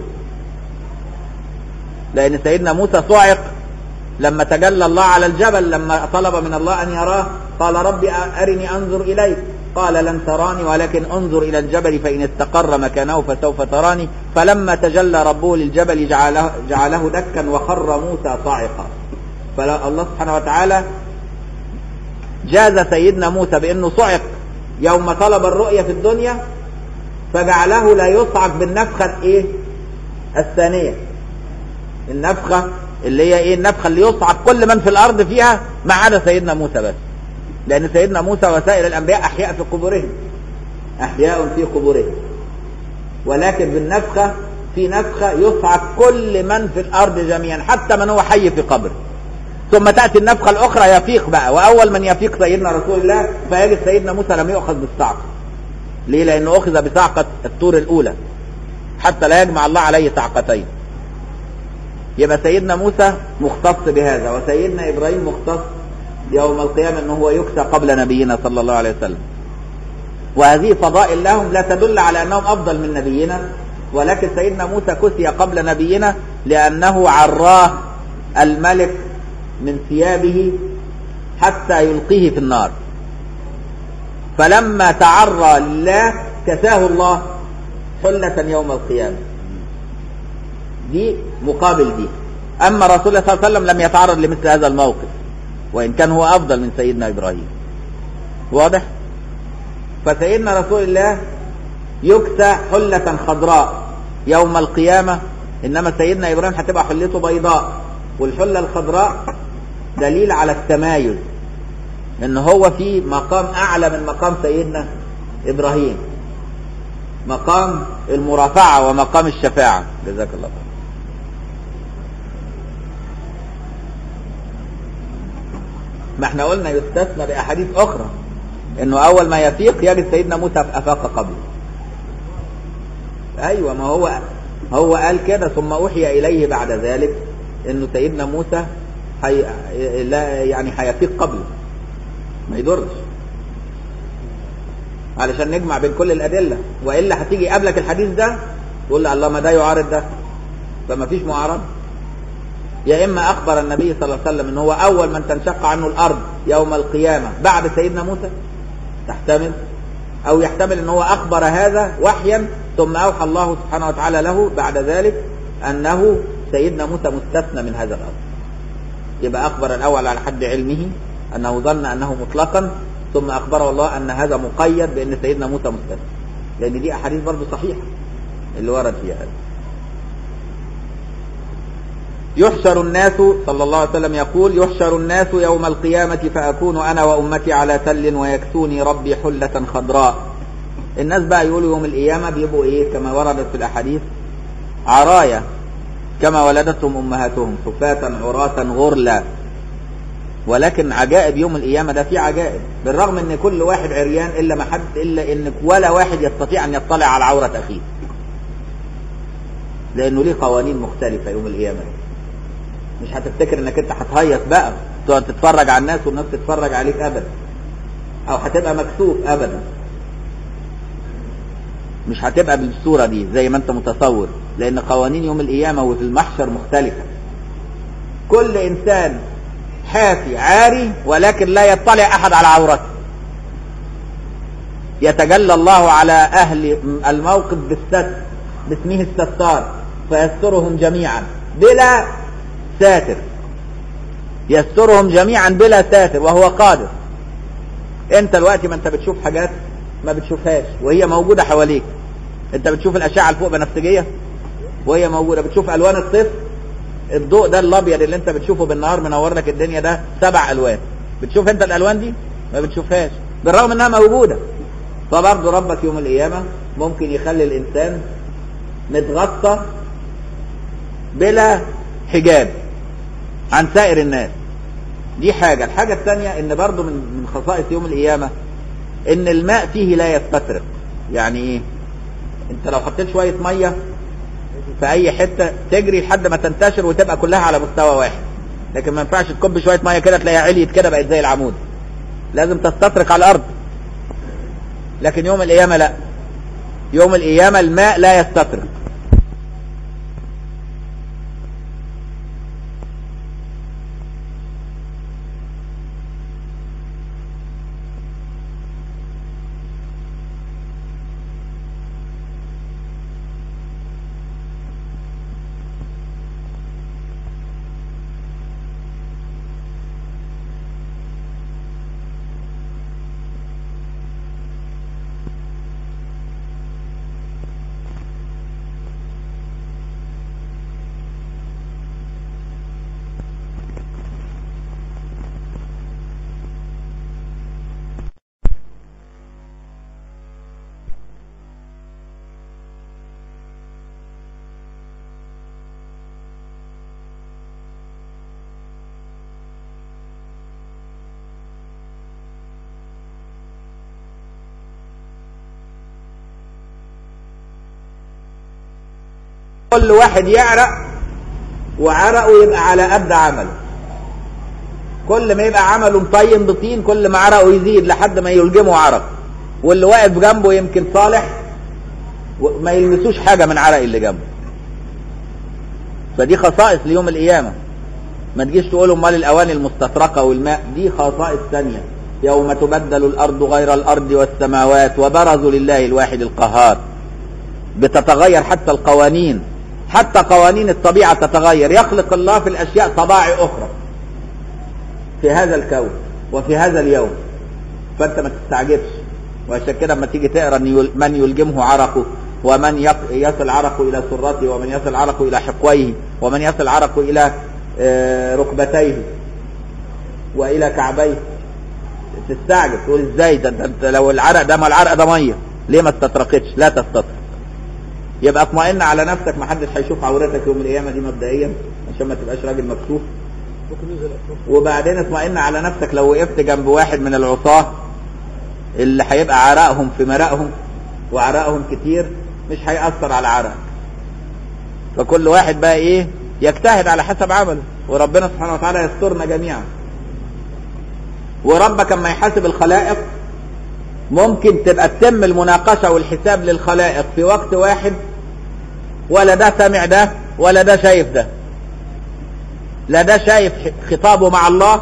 لأن سيدنا موسى صعق لما تجلى الله على الجبل لما طلب من الله أن يراه قال ربي أرني أنظر إليك قال لن تراني ولكن انظر إلى الجبل فإن استقر مكانه فسوف تراني فلما تجلى ربه للجبل جعله, جعله دكا وخر موسى صاعقا فالله سبحانه وتعالى جاز سيدنا موسى بأنه صعق يوم طلب الرؤية في الدنيا فجعله لا يصعق بالنفخة الايه الثانية النفخة اللي هي ايه النفخة اللي يصعق كل من في الارض فيها ما عدا سيدنا موسى بس لان سيدنا موسى وسائر الانبياء احياء في قبورهم احياء في قبورهم ولكن بالنفخة في نفخة يصعق كل من في الارض جميعا حتى من هو حي في قبره ثم تأتي النفخة الأخرى يفيق بقى وأول من يفيق سيدنا رسول الله فيجد سيدنا موسى لم يؤخذ بالصعقة ليه لأنه أخذ بصعقة الطور الأولى حتى لا يجمع الله عليه صعقتين يبقى سيدنا موسى مختص بهذا وسيدنا إبراهيم مختص يوم القيامة أنه هو يكسى قبل نبينا صلى الله عليه وسلم وهذه فضائل لهم لا تدل على أنهم أفضل من نبينا ولكن سيدنا موسى كسي قبل نبينا لأنه عراه الملك من ثيابه حتى يلقيه في النار فلما تعرى لله كساه الله حلة يوم القيامة دي مقابل دي أما رسول الله صلى الله عليه وسلم لم يتعرض لمثل هذا الموقف وإن كان هو أفضل من سيدنا إبراهيم واضح فسيدنا رسول الله يكسى حلة خضراء يوم القيامة إنما سيدنا إبراهيم هتبقى حلته بيضاء والحلة الخضراء دليل على التمايز ان هو في مقام اعلى من مقام سيدنا ابراهيم مقام المرافعة ومقام الشفاعة جزاك الله خير ما احنا قلنا يستثنى باحاديث اخرى انه اول ما يفيق يجد سيدنا موسى افاق قبله ايوه ما هو هو قال كده ثم اوحي اليه بعد ذلك انه سيدنا موسى حي... لا يعني هيفيق قبله ما يضرش علشان نجمع بين كل الادله والا هتيجي قبلك الحديث ده تقول له الله ما ده يعارض ده فما فيش معارضه يا اما اخبر النبي صلى الله عليه وسلم ان هو اول من تنشق عنه الارض يوم القيامه بعد سيدنا موسى تحتمل او يحتمل ان هو اخبر هذا وحيا ثم اوحى الله سبحانه وتعالى له بعد ذلك انه سيدنا موسى مستثنى من هذا الامر يبقى اخبر الاول على حد علمه انه ظن انه مطلقا ثم اخبره الله ان هذا مقيد بان سيدنا موسى مستثنى لان دي احاديث برضه صحيحه اللي ورد فيها هذا يحشر الناس صلى الله عليه وسلم يقول يحشر الناس يوم القيامة فأكون أنا وأمتي على تل ويكسوني ربي حلة خضراء الناس بقى يقولوا يوم القيامة بيبقوا إيه كما وردت في الأحاديث عرايا كما ولدتهم أمهاتهم صفاة عراة غرلا ولكن عجائب يوم القيامة ده في عجائب بالرغم ان كل واحد عريان الا ما حد الا ان ولا واحد يستطيع ان يطلع على عورة اخيه لانه ليه قوانين مختلفة يوم القيامة مش هتفتكر انك انت هتهيص بقى تقعد تتفرج على الناس والناس تتفرج عليك ابدا او هتبقى مكسوف ابدا مش هتبقى بالصورة دي زي ما انت متصور لان قوانين يوم القيامة وفي المحشر مختلفة كل انسان حافي عاري ولكن لا يطلع احد على عورته يتجلى الله على اهل الموقف بالستر باسمه الستار فيسترهم جميعا بلا ساتر يسترهم جميعا بلا ساتر وهو قادر انت دلوقتي ما انت بتشوف حاجات ما بتشوفهاش وهي موجودة حواليك انت بتشوف الاشعة الفوق بنفسجية وهي موجودة بتشوف الوان الصفر الضوء ده الابيض اللي انت بتشوفه بالنهار منور لك الدنيا ده سبع الوان بتشوف انت الالوان دي ما بتشوفهاش بالرغم انها موجودة فبرضه ربك يوم القيامة ممكن يخلي الانسان متغطى بلا حجاب عن سائر الناس دي حاجة الحاجة الثانية ان برضه من من خصائص يوم القيامة ان الماء فيه لا يستطرق يعني ايه انت لو حطيت شوية مية في اي حتة تجري لحد ما تنتشر وتبقى كلها على مستوى واحد لكن ما ينفعش تكب شوية مية كده تلاقيها عليت كده بقت زي العمود لازم تستطرق على الارض لكن يوم القيامة لا يوم القيامة الماء لا يستطرق كل واحد يعرق وعرقه يبقى على قد عمله كل ما يبقى عمله مطين بطين كل ما عرقه يزيد لحد ما يلجمه عرق واللي واقف جنبه يمكن صالح وما يلمسوش حاجة من عرق اللي جنبه فدي خصائص ليوم القيامة ما تجيش تقول امال الاواني المستطرقة والماء دي خصائص ثانية يوم تبدل الارض غير الارض والسماوات وبرزوا لله الواحد القهار بتتغير حتى القوانين حتى قوانين الطبيعة تتغير يخلق الله في الأشياء طباع أخرى في هذا الكون وفي هذا اليوم فأنت ما تستعجبش وعشان كده لما تيجي تقرا من يلجمه عرقه ومن يصل عرقه إلى سرته ومن يصل عرقه إلى حقويه ومن يصل عرقه إلى ركبتيه وإلى كعبيه تستعجب تقول ازاي ده, ده, ده لو العرق ده ما العرق ده ميه ليه ما استطرقتش لا تستطرق يبقى اطمئن على نفسك ما حدش هيشوف عورتك يوم القيامه دي مبدئيا عشان ما تبقاش راجل مكسوف وبعدين اطمئن على نفسك لو وقفت جنب واحد من العصاه اللي هيبقى عرقهم في مرقهم وعرقهم كتير مش هيأثر على عرقك فكل واحد بقى ايه يجتهد على حسب عمله وربنا سبحانه وتعالى يسترنا جميعا وربك اما يحاسب الخلائق ممكن تبقى تتم المناقشة والحساب للخلائق في وقت واحد ولا ده سامع ده ولا ده شايف ده لا ده شايف خطابه مع الله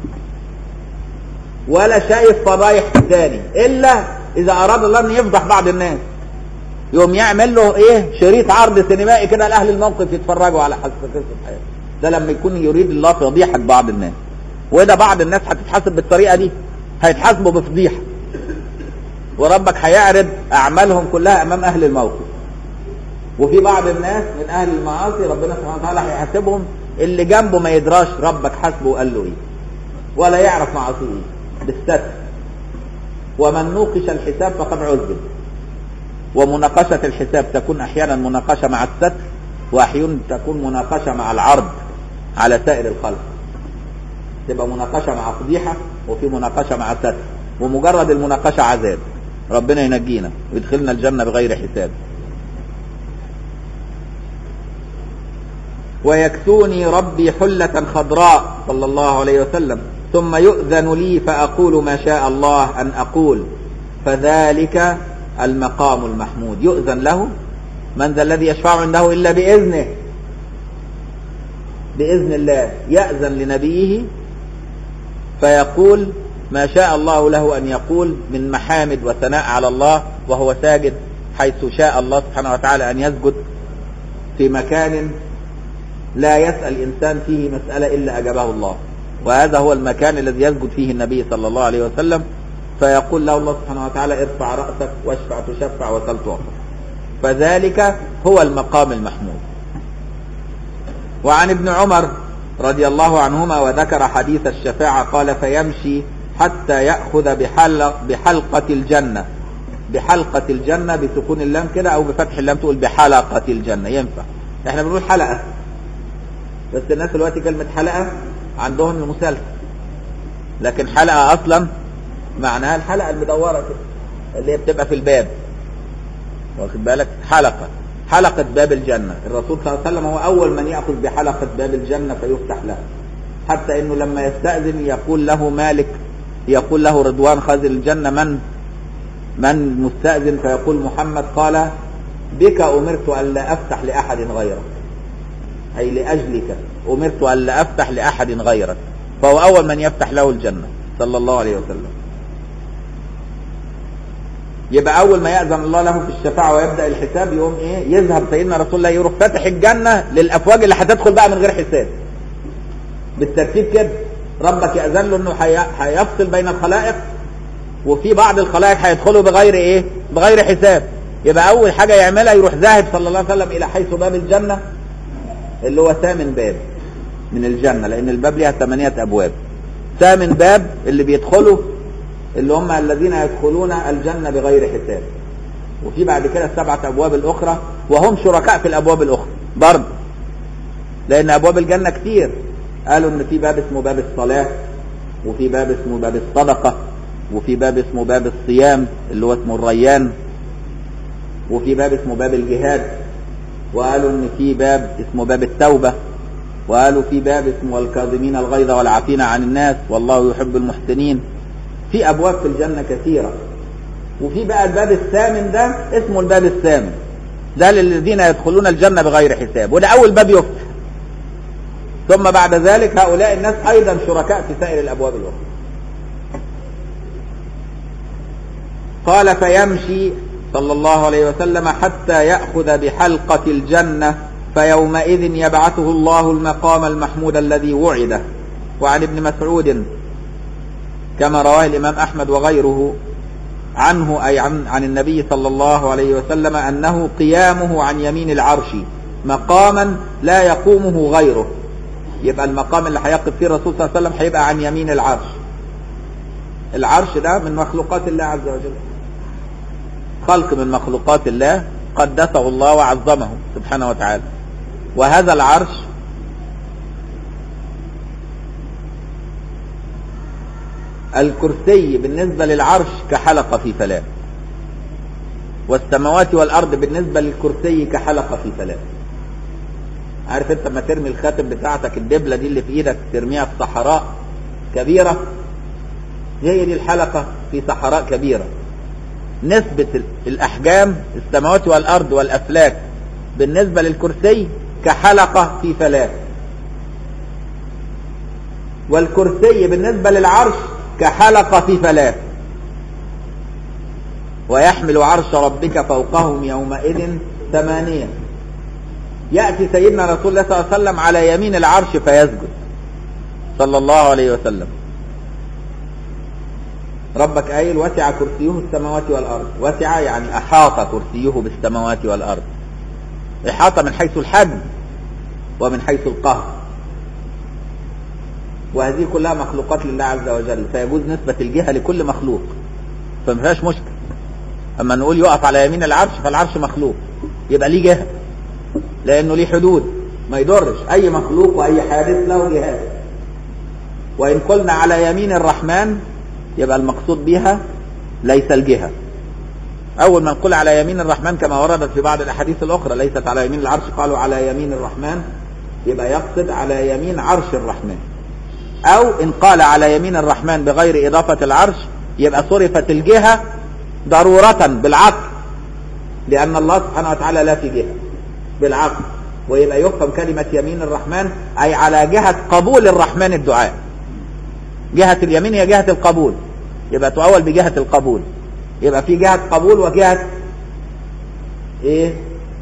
ولا شايف فضايح تاني الا اذا اراد الله ان يفضح بعض الناس يوم يعمل له ايه شريط عرض سينمائي كده لاهل الموقف يتفرجوا على حسب قصه حياته ده لما يكون يريد الله فضيحه بعض الناس وده بعض الناس هتتحاسب بالطريقه دي هيتحاسبوا بفضيحه وربك هيعرض اعمالهم كلها امام اهل الموقف وفي بعض الناس من اهل المعاصي ربنا سبحانه وتعالى هيحاسبهم اللي جنبه ما يدراش ربك حاسبه وقال له ايه ولا يعرف معاصيه ايه بالستر ومن نوقش الحساب فقد عذب ومناقشة الحساب تكون احيانا مناقشة مع الستر واحيانا تكون مناقشة مع العرض على سائر الخلق تبقى مناقشة مع فضيحة وفي مناقشة مع ستر ومجرد المناقشة عذاب ربنا ينجينا ويدخلنا الجنة بغير حساب ويكسوني ربي حلة خضراء صلى الله عليه وسلم ثم يؤذن لي فأقول ما شاء الله أن أقول فذلك المقام المحمود يؤذن له من ذا الذي يشفع عنده إلا بإذنه بإذن الله يأذن لنبيه فيقول ما شاء الله له أن يقول من محامد وثناء على الله وهو ساجد حيث شاء الله سبحانه وتعالى أن يسجد في مكان لا يسأل إنسان فيه مسألة إلا أجابه الله وهذا هو المكان الذي يسجد فيه النبي صلى الله عليه وسلم فيقول له الله سبحانه وتعالى ارفع رأسك واشفع تشفع وسل تعطى فذلك هو المقام المحمود وعن ابن عمر رضي الله عنهما وذكر حديث الشفاعة قال فيمشي حتى يأخذ بحلق بحلقة الجنة بحلقة الجنة بسكون اللام كده أو بفتح اللام تقول بحلقة الجنة ينفع احنا بنقول حلقة بس الناس دلوقتي كلمة حلقة عندهم المسلسل لكن حلقة أصلا معناها الحلقة المدورة كده اللي هي بتبقى في الباب واخد بالك حلقة حلقة باب الجنة الرسول صلى الله عليه وسلم هو أول من يأخذ بحلقة باب الجنة فيفتح له حتى أنه لما يستأذن يقول له مالك يقول له رضوان خازن الجنة من من مستأذن فيقول محمد قال بك أمرت أن لا أفتح لأحد غيرك أي لأجلك أمرت أن لا أفتح لأحد غيرك فهو أول من يفتح له الجنة صلى الله عليه وسلم يبقى أول ما يأذن الله له في الشفاعة ويبدأ الحساب يقوم إيه يذهب سيدنا رسول الله يروح فاتح الجنة للأفواج اللي هتدخل بقى من غير حساب بالترتيب كده ربك يأذن له إنه هيفصل بين الخلائق وفي بعض الخلائق هيدخلوا بغير إيه بغير حساب يبقى أول حاجة يعملها يروح ذاهب صلى الله عليه وسلم إلى حيث باب الجنة اللي هو ثامن باب من الجنة لأن الباب ليها ثمانية أبواب ثامن باب اللي بيدخلوا اللي هم الذين يدخلون الجنة بغير حساب وفي بعد كده السبعة أبواب الأخرى وهم شركاء في الأبواب الأخرى برضه لأن أبواب الجنة كتير قالوا إن في باب اسمه باب الصلاة وفي باب اسمه باب الصدقة وفي باب اسمه باب الصيام اللي هو اسمه الريان وفي باب اسمه باب الجهاد وقالوا ان في باب اسمه باب التوبة وقالوا في باب اسمه الكاظمين الغيظ والعافين عن الناس والله يحب المحسنين في ابواب في الجنة كثيرة وفي بقى الباب الثامن ده اسمه الباب الثامن ده للذين يدخلون الجنة بغير حساب وده اول باب يفتح ثم بعد ذلك هؤلاء الناس ايضا شركاء في سائر الابواب الاخرى قال فيمشي صلى الله عليه وسلم حتى يأخذ بحلقة الجنة فيومئذ يبعثه الله المقام المحمود الذي وعده وعن ابن مسعود كما رواه الإمام أحمد وغيره عنه أي عن, عن النبي صلى الله عليه وسلم أنه قيامه عن يمين العرش مقاما لا يقومه غيره يبقى المقام اللي هيقف فيه الرسول صلى الله عليه وسلم هيبقى عن يمين العرش العرش ده من مخلوقات الله عز وجل خلق من مخلوقات الله قدسه الله وعظمه سبحانه وتعالى وهذا العرش الكرسي بالنسبة للعرش كحلقة في فلاة والسماوات والأرض بالنسبة للكرسي كحلقة في فلاة عارف انت لما ترمي الخاتم بتاعتك الدبلة دي اللي في ايدك ترميها في صحراء كبيرة هي دي الحلقة في صحراء كبيرة نسبة الأحجام السماوات والأرض والأفلاك بالنسبة للكرسي كحلقة في فلاة والكرسي بالنسبة للعرش كحلقة في فلاة ويحمل عرش ربك فوقهم يومئذ ثمانية يأتي سيدنا رسول الله صلى الله عليه وسلم على يمين العرش فيسجد صلى الله عليه وسلم ربك قايل وسع كرسيه السماوات والأرض وسع يعني أحاط كرسيه بالسماوات والأرض إحاطة من حيث الحجم ومن حيث القهر وهذه كلها مخلوقات لله عز وجل فيجوز نسبة الجهة لكل مخلوق فما فيهاش مشكلة أما نقول يقف على يمين العرش فالعرش مخلوق يبقى ليه جهة لأنه ليه حدود ما يضرش أي مخلوق وأي حادث له جهات وإن قلنا على يمين الرحمن يبقى المقصود بها ليس الجهة أول ما نقول على يمين الرحمن كما وردت في بعض الأحاديث الأخرى ليست على يمين العرش قالوا على يمين الرحمن يبقى يقصد على يمين عرش الرحمن أو إن قال على يمين الرحمن بغير إضافة العرش يبقى صرفت الجهة ضرورة بالعقل لأن الله سبحانه وتعالى لا في جهة بالعقل ويبقى يفهم كلمة يمين الرحمن أي على جهة قبول الرحمن الدعاء جهة اليمين هي جهة القبول يبقى تؤول بجهة القبول يبقى في جهة قبول وجهة ايه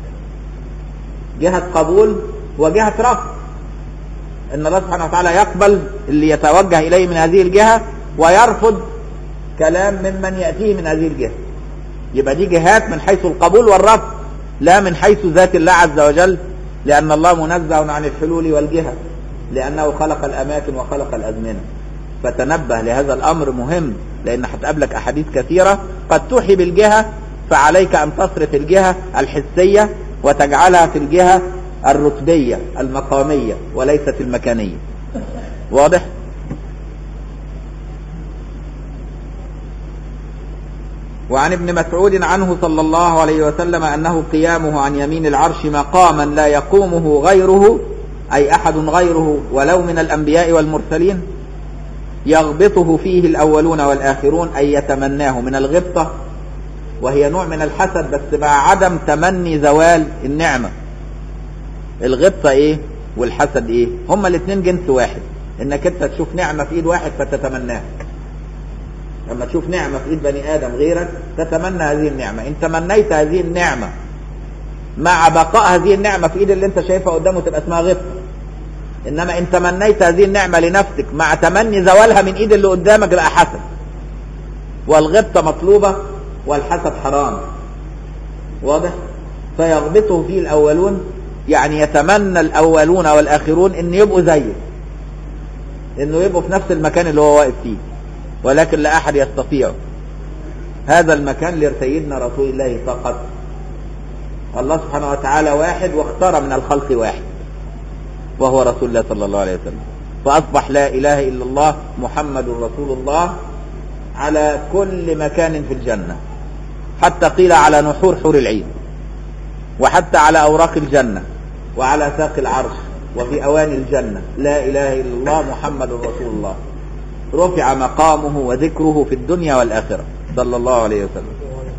جهة قبول وجهة رفض ان الله سبحانه وتعالى يقبل اللي يتوجه اليه من هذه الجهة ويرفض كلام ممن يأتيه من هذه الجهة يبقى دي جهات من حيث القبول والرفض لا من حيث ذات الله عز وجل لأن الله منزه عن الحلول والجهة لأنه خلق الأماكن وخلق الأزمنة فتنبه لهذا الأمر مهم لأن هتقابلك أحاديث كثيرة قد توحي بالجهة فعليك أن تصرف الجهة الحسية وتجعلها في الجهة الرتبية المقامية وليست المكانية واضح؟ وعن ابن مسعود عنه صلى الله عليه وسلم أنه قيامه عن يمين العرش مقاما لا يقومه غيره أي أحد غيره ولو من الأنبياء والمرسلين يغبطه فيه الأولون والآخرون أي يتمناه من الغبطة وهي نوع من الحسد بس مع عدم تمني زوال النعمة الغبطة إيه والحسد إيه هما الاثنين جنس واحد إنك أنت تشوف نعمة في إيد واحد فتتمناها لما تشوف نعمة في إيد بني آدم غيرك تتمنى هذه النعمة إن تمنيت هذه النعمة مع بقاء هذه النعمة في إيد اللي أنت شايفها قدامه تبقى اسمها غبطة إنما إن تمنيت هذه النعمة لنفسك مع تمني زوالها من إيد اللي قدامك يبقى حسد والغبطة مطلوبة والحسد حرام واضح فيغبطه فيه الأولون يعني يتمنى الأولون والآخرون إن يبقوا زيه إنه يبقوا في نفس المكان اللي هو واقف فيه ولكن لا أحد يستطيع هذا المكان لسيدنا رسول الله فقط الله سبحانه وتعالى واحد واختار من الخلق واحد وهو رسول الله صلى الله عليه وسلم فأصبح لا إله إلا الله محمد رسول الله على كل مكان في الجنة حتى قيل على نحور حور العين وحتى على أوراق الجنة وعلى ساق العرش وفي أواني الجنة لا إله إلا الله محمد رسول الله رفع مقامه وذكره في الدنيا والآخرة صلى الله عليه وسلم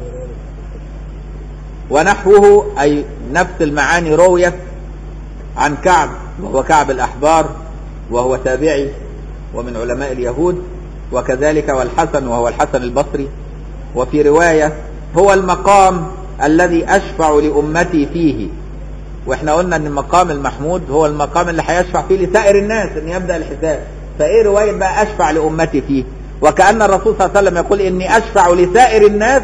ونحوه أي نفس المعاني رويت عن كعب وهو كعب الأحبار وهو تابعي ومن علماء اليهود وكذلك والحسن وهو الحسن البصري وفي رواية هو المقام الذي أشفع لأمتي فيه واحنا قلنا ان المقام المحمود هو المقام اللي هيشفع فيه لسائر الناس ان يبدأ الحساب فايه رواية بقى اشفع لامتي فيه وكأن الرسول صلى الله عليه وسلم يقول اني اشفع لسائر الناس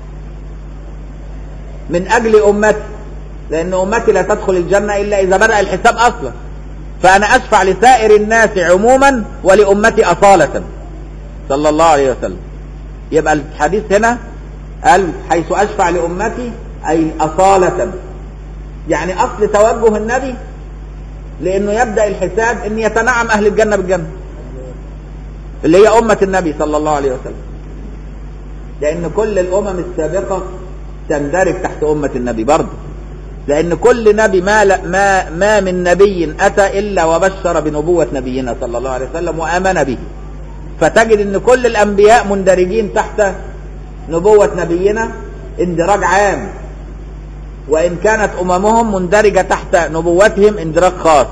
من اجل امتي لان امتي لا تدخل الجنة الا اذا بدأ الحساب اصلا فانا اشفع لسائر الناس عموما ولامتي اصالة صلى الله عليه وسلم يبقى الحديث هنا قال حيث اشفع لامتي اي اصالة يعني اصل توجه النبي لانه يبدا الحساب ان يتنعم اهل الجنه بالجنه اللي هي امه النبي صلى الله عليه وسلم لان كل الامم السابقه تندرج تحت امه النبي برضه لان كل نبي ما ما ما من نبي اتى الا وبشر بنبوه نبينا صلى الله عليه وسلم وامن به فتجد ان كل الانبياء مندرجين تحت نبوه نبينا اندراج عام وإن كانت أممهم مندرجة تحت نبوتهم اندراج خاص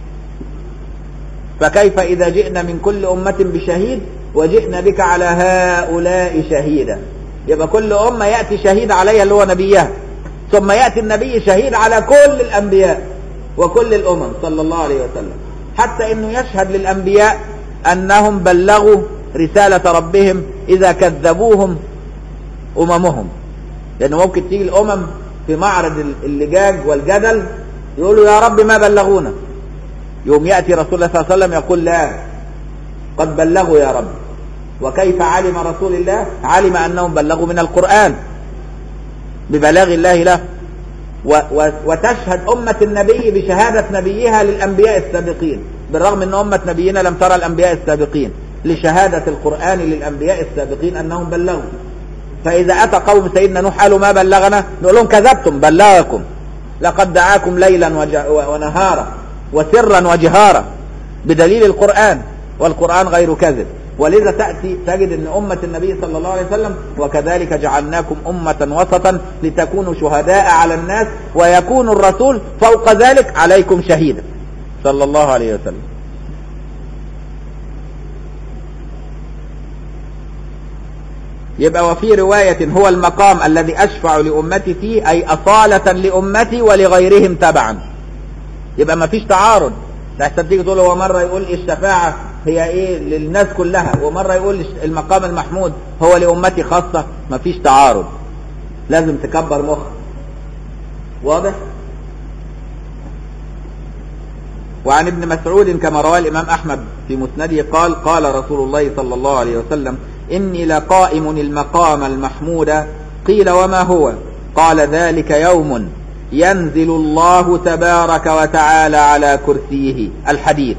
فكيف إذا جئنا من كل أمة بشهيد وجئنا بك على هؤلاء شهيدا يبقى كل أمة يأتي شهيد عليها اللي هو نبيها ثم يأتي النبي شهيد على كل الأنبياء وكل الأمم صلى الله عليه وسلم حتى أنه يشهد للأنبياء أنهم بلغوا رسالة ربهم إذا كذبوهم أممهم لأنه ممكن تيجي الأمم في معرض اللجاج والجدل يقولوا يا رب ما بلغونا يوم يأتي رسول الله صلى الله عليه وسلم يقول لا قد بلغوا يا رب وكيف علم رسول الله علم أنهم بلغوا من القرآن ببلاغ الله له و و وتشهد أمة النبي بشهادة نبيها للأنبياء السابقين بالرغم ان امة نبينا لم ترى الانبياء السابقين لشهادة القرآن للانبياء السابقين انهم بلغوا فاذا اتى قوم سيدنا نوح قالوا ما بلغنا نقول لهم كذبتم بلغكم لقد دعاكم ليلا وج- ونهارا وسرا وجهارا بدليل القرآن والقرآن غير كذب ولذا تأتي تجد أن أمة النبي صلى الله عليه وسلم وكذلك جعلناكم أمة وسطا لتكونوا شهداء على الناس ويكون الرسول فوق ذلك عليكم شهيدا صلى الله عليه وسلم يبقى وفي رواية هو المقام الذي أشفع لأمتي فيه أي أصالة لأمتي ولغيرهم تبعا يبقى ما فيش تعارض لحسن تيجي تقول هو مرة يقول الشفاعة هي ايه للناس كلها ومرة يقول المقام المحمود هو لأمتي خاصة ما فيش تعارض لازم تكبر مخ واضح وعن ابن مسعود كما رواه الإمام أحمد في مسنده قال قال رسول الله صلى الله عليه وسلم إني لقائم المقام المحمود قيل وما هو قال ذلك يوم ينزل الله تبارك وتعالى على كرسيه الحديث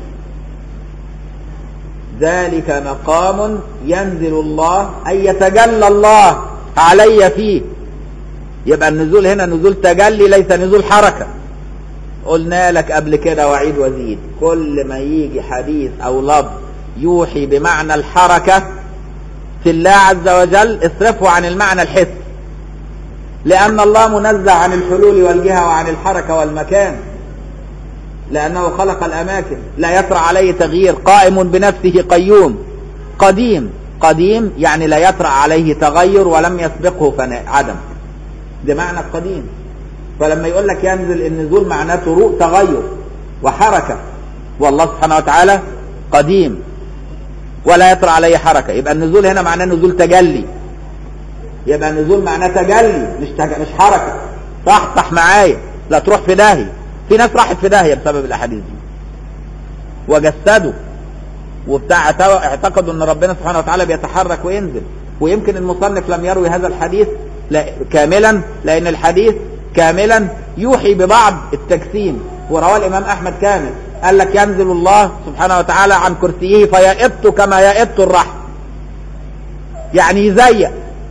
ذلك مقام ينزل الله أي يتجلى الله علي فيه يبقى النزول هنا نزول تجلي ليس نزول حركة قلنا لك قبل كده وعيد وزيد كل ما يجي حديث أو لفظ يوحي بمعنى الحركة في الله عز وجل اصرفه عن المعنى الحسي لأن الله منزه عن الحلول والجهة وعن الحركة والمكان لأنه خلق الأماكن لا يطرأ عليه تغيير قائم بنفسه قيوم قديم قديم يعني لا يطرأ عليه تغير ولم يسبقه فناء عدم ده معنى القديم فلما يقول لك ينزل النزول معناته روء تغير وحركة والله سبحانه وتعالى قديم ولا يطرأ عليه حركة يبقى النزول هنا معناه نزول تجلي يبقى النزول معناه تجلي مش تج... مش حركة صح صح معايا لا تروح في داهية في ناس راحت في داهية بسبب الأحاديث دي وجسدوا وبتاع اعتقدوا ان ربنا سبحانه وتعالى بيتحرك وينزل ويمكن المصنف لم يروي هذا الحديث لا كاملا لان الحديث كاملا يوحي ببعض التجسيم ورواه الامام احمد كامل قال لك ينزل الله سبحانه وتعالى عن كرسيه فيئط كما يئط الرحم يعني يزيق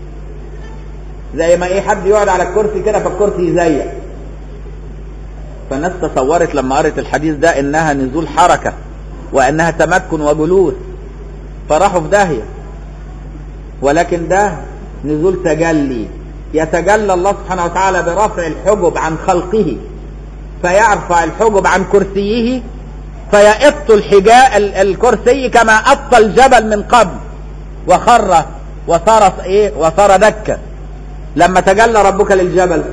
زي ما ايه حد يقعد على الكرسي كده فالكرسي يزيق فالناس تصورت لما قرت الحديث ده انها نزول حركة وانها تمكن وجلوس فراحوا في داهية ولكن ده نزول تجلي يتجلى الله سبحانه وتعالى برفع الحجب عن خلقه فيرفع الحجب عن كرسيه فيئط الحجاء الكرسي كما أط الجبل من قبل وخر وصار ايه وصار دكا لما تجلى ربك للجبل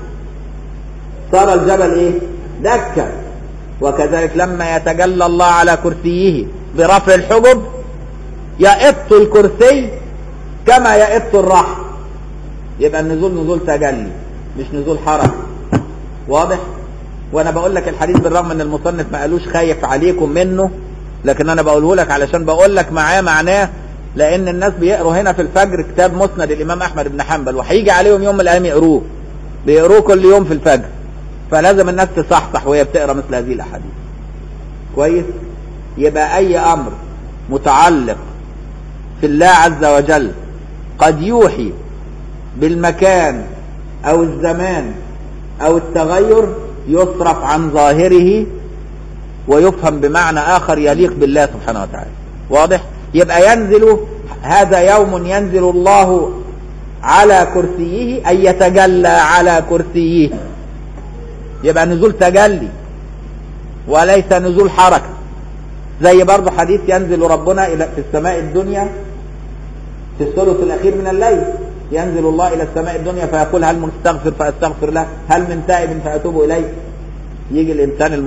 صار الجبل ايه دكا وكذلك لما يتجلى الله على كرسيه برفع الحجب يئط الكرسي كما يئط الرحم يبقى النزول نزول تجلي مش نزول حركة واضح وانا بقول لك الحديث بالرغم ان المصنف ما قالوش خايف عليكم منه لكن انا بقوله لك علشان بقول لك معاه معناه لان الناس بيقروا هنا في الفجر كتاب مسند الامام احمد بن حنبل وهيجي عليهم يوم من الايام يقروه بيقروه كل يوم في الفجر فلازم الناس تصحصح وهي بتقرا مثل هذه الاحاديث كويس يبقى اي امر متعلق في الله عز وجل قد يوحي بالمكان او الزمان او التغير يصرف عن ظاهره ويفهم بمعنى اخر يليق بالله سبحانه وتعالى واضح يبقى ينزل هذا يوم ينزل الله على كرسيه أي يتجلى على كرسيه يبقى نزول تجلي وليس نزول حركة زي برضه حديث ينزل ربنا إلى في السماء الدنيا في الثلث الأخير من الليل ينزل الله إلى السماء الدنيا فيقول هل مستغفر فأستغفر له هل من تائب فأتوب إليه يجي الإنسان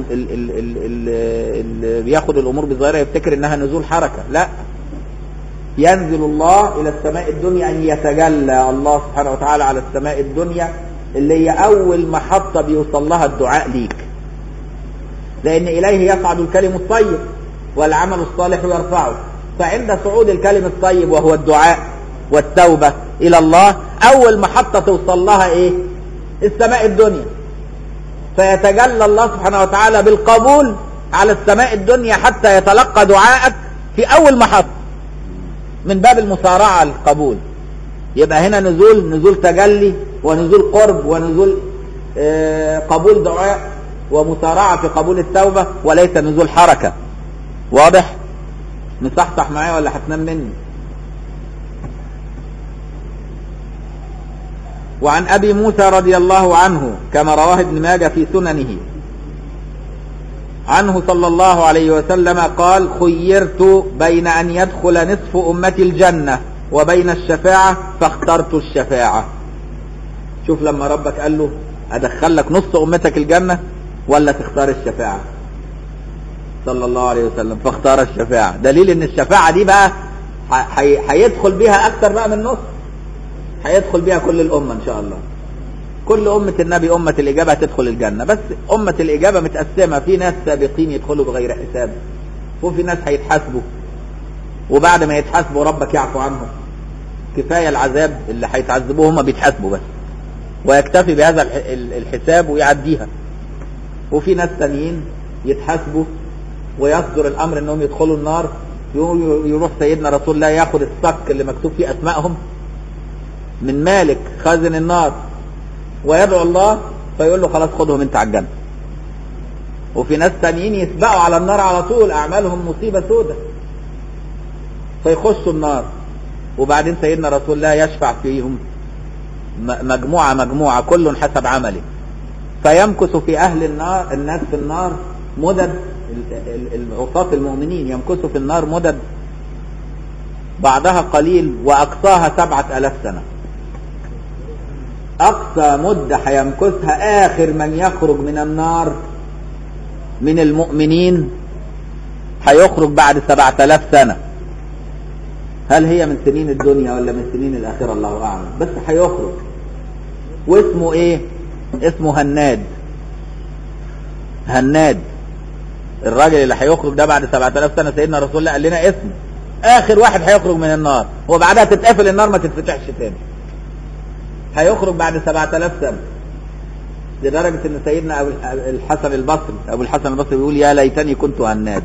اللي بياخد الأمور بظاهرها يفتكر إنها نزول حركة لا ينزل الله إلى السماء الدنيا أن يتجلى الله سبحانه وتعالى على السماء الدنيا اللي هي أول محطة بيوصل لها الدعاء ليك لأن إليه يصعد الكلم الطيب والعمل الصالح يرفعه فعند صعود الكلم الطيب وهو الدعاء والتوبة إلى الله أول محطة توصل لها إيه السماء الدنيا فيتجلى الله سبحانه وتعالى بالقبول على السماء الدنيا حتى يتلقى دعائك في اول محطة من باب المسارعة القبول يبقى هنا نزول نزول تجلي ونزول قرب ونزول آه، قبول دعاء ومسارعة في قبول التوبة وليس نزول حركة واضح مصحصح معايا ولا هتنام مني وعن ابي موسى رضي الله عنه كما رواه ابن ماجه في سننه عنه صلى الله عليه وسلم قال خيرت بين ان يدخل نصف امتي الجنه وبين الشفاعه فاخترت الشفاعه شوف لما ربك قال له ادخل لك نص امتك الجنه ولا تختار الشفاعه صلى الله عليه وسلم فاختار الشفاعه دليل ان الشفاعه دي بقى ح- حي- هيدخل بيها اكتر بقى من نص هيدخل بيها كل الامه ان شاء الله كل أمة النبي أمة الإجابة هتدخل الجنة بس أمة الإجابة متقسمة في ناس سابقين يدخلوا بغير حساب وفي ناس هيتحاسبوا وبعد ما يتحاسبوا ربك يعفو عنهم كفاية العذاب اللي هيتعذبوه هم بيتحاسبوا بس ويكتفي بهذا الح- ال- الحساب ويعديها وفي ناس تانيين يتحاسبوا ويصدر الأمر أنهم يدخلوا النار يقول- يروح سيدنا رسول الله ياخد الصك اللي مكتوب فيه أسمائهم من مالك خازن النار ويدعو الله فيقول له خلاص خدهم انت على الجنه وفي ناس تانيين يسبقوا على النار على طول اعمالهم مصيبه سودة فيخشوا النار وبعدين سيدنا رسول الله يشفع فيهم م- مجموعه مجموعه كل حسب عمله فيمكث في اهل النار الناس في النار مدد ال- ال- العصاة المؤمنين يمكثوا في النار مدد بعضها قليل واقصاها سبعة الاف سنه أقصى مدة هيمكثها آخر من يخرج من النار من المؤمنين هيخرج بعد سبعة آلاف سنة هل هي من سنين الدنيا ولا من سنين الآخرة الله أعلم بس هيخرج واسمه إيه اسمه هناد هناد الراجل اللي هيخرج ده بعد سبعة آلاف سنة سيدنا رسول الله قال لنا اسمه آخر واحد هيخرج من النار وبعدها تتقفل النار ما تتفتحش تاني هيخرج بعد 7000 سنة لدرجة ان سيدنا أبو الحسن البصري ابو الحسن البصري بيقول يا ليتني كنت هناد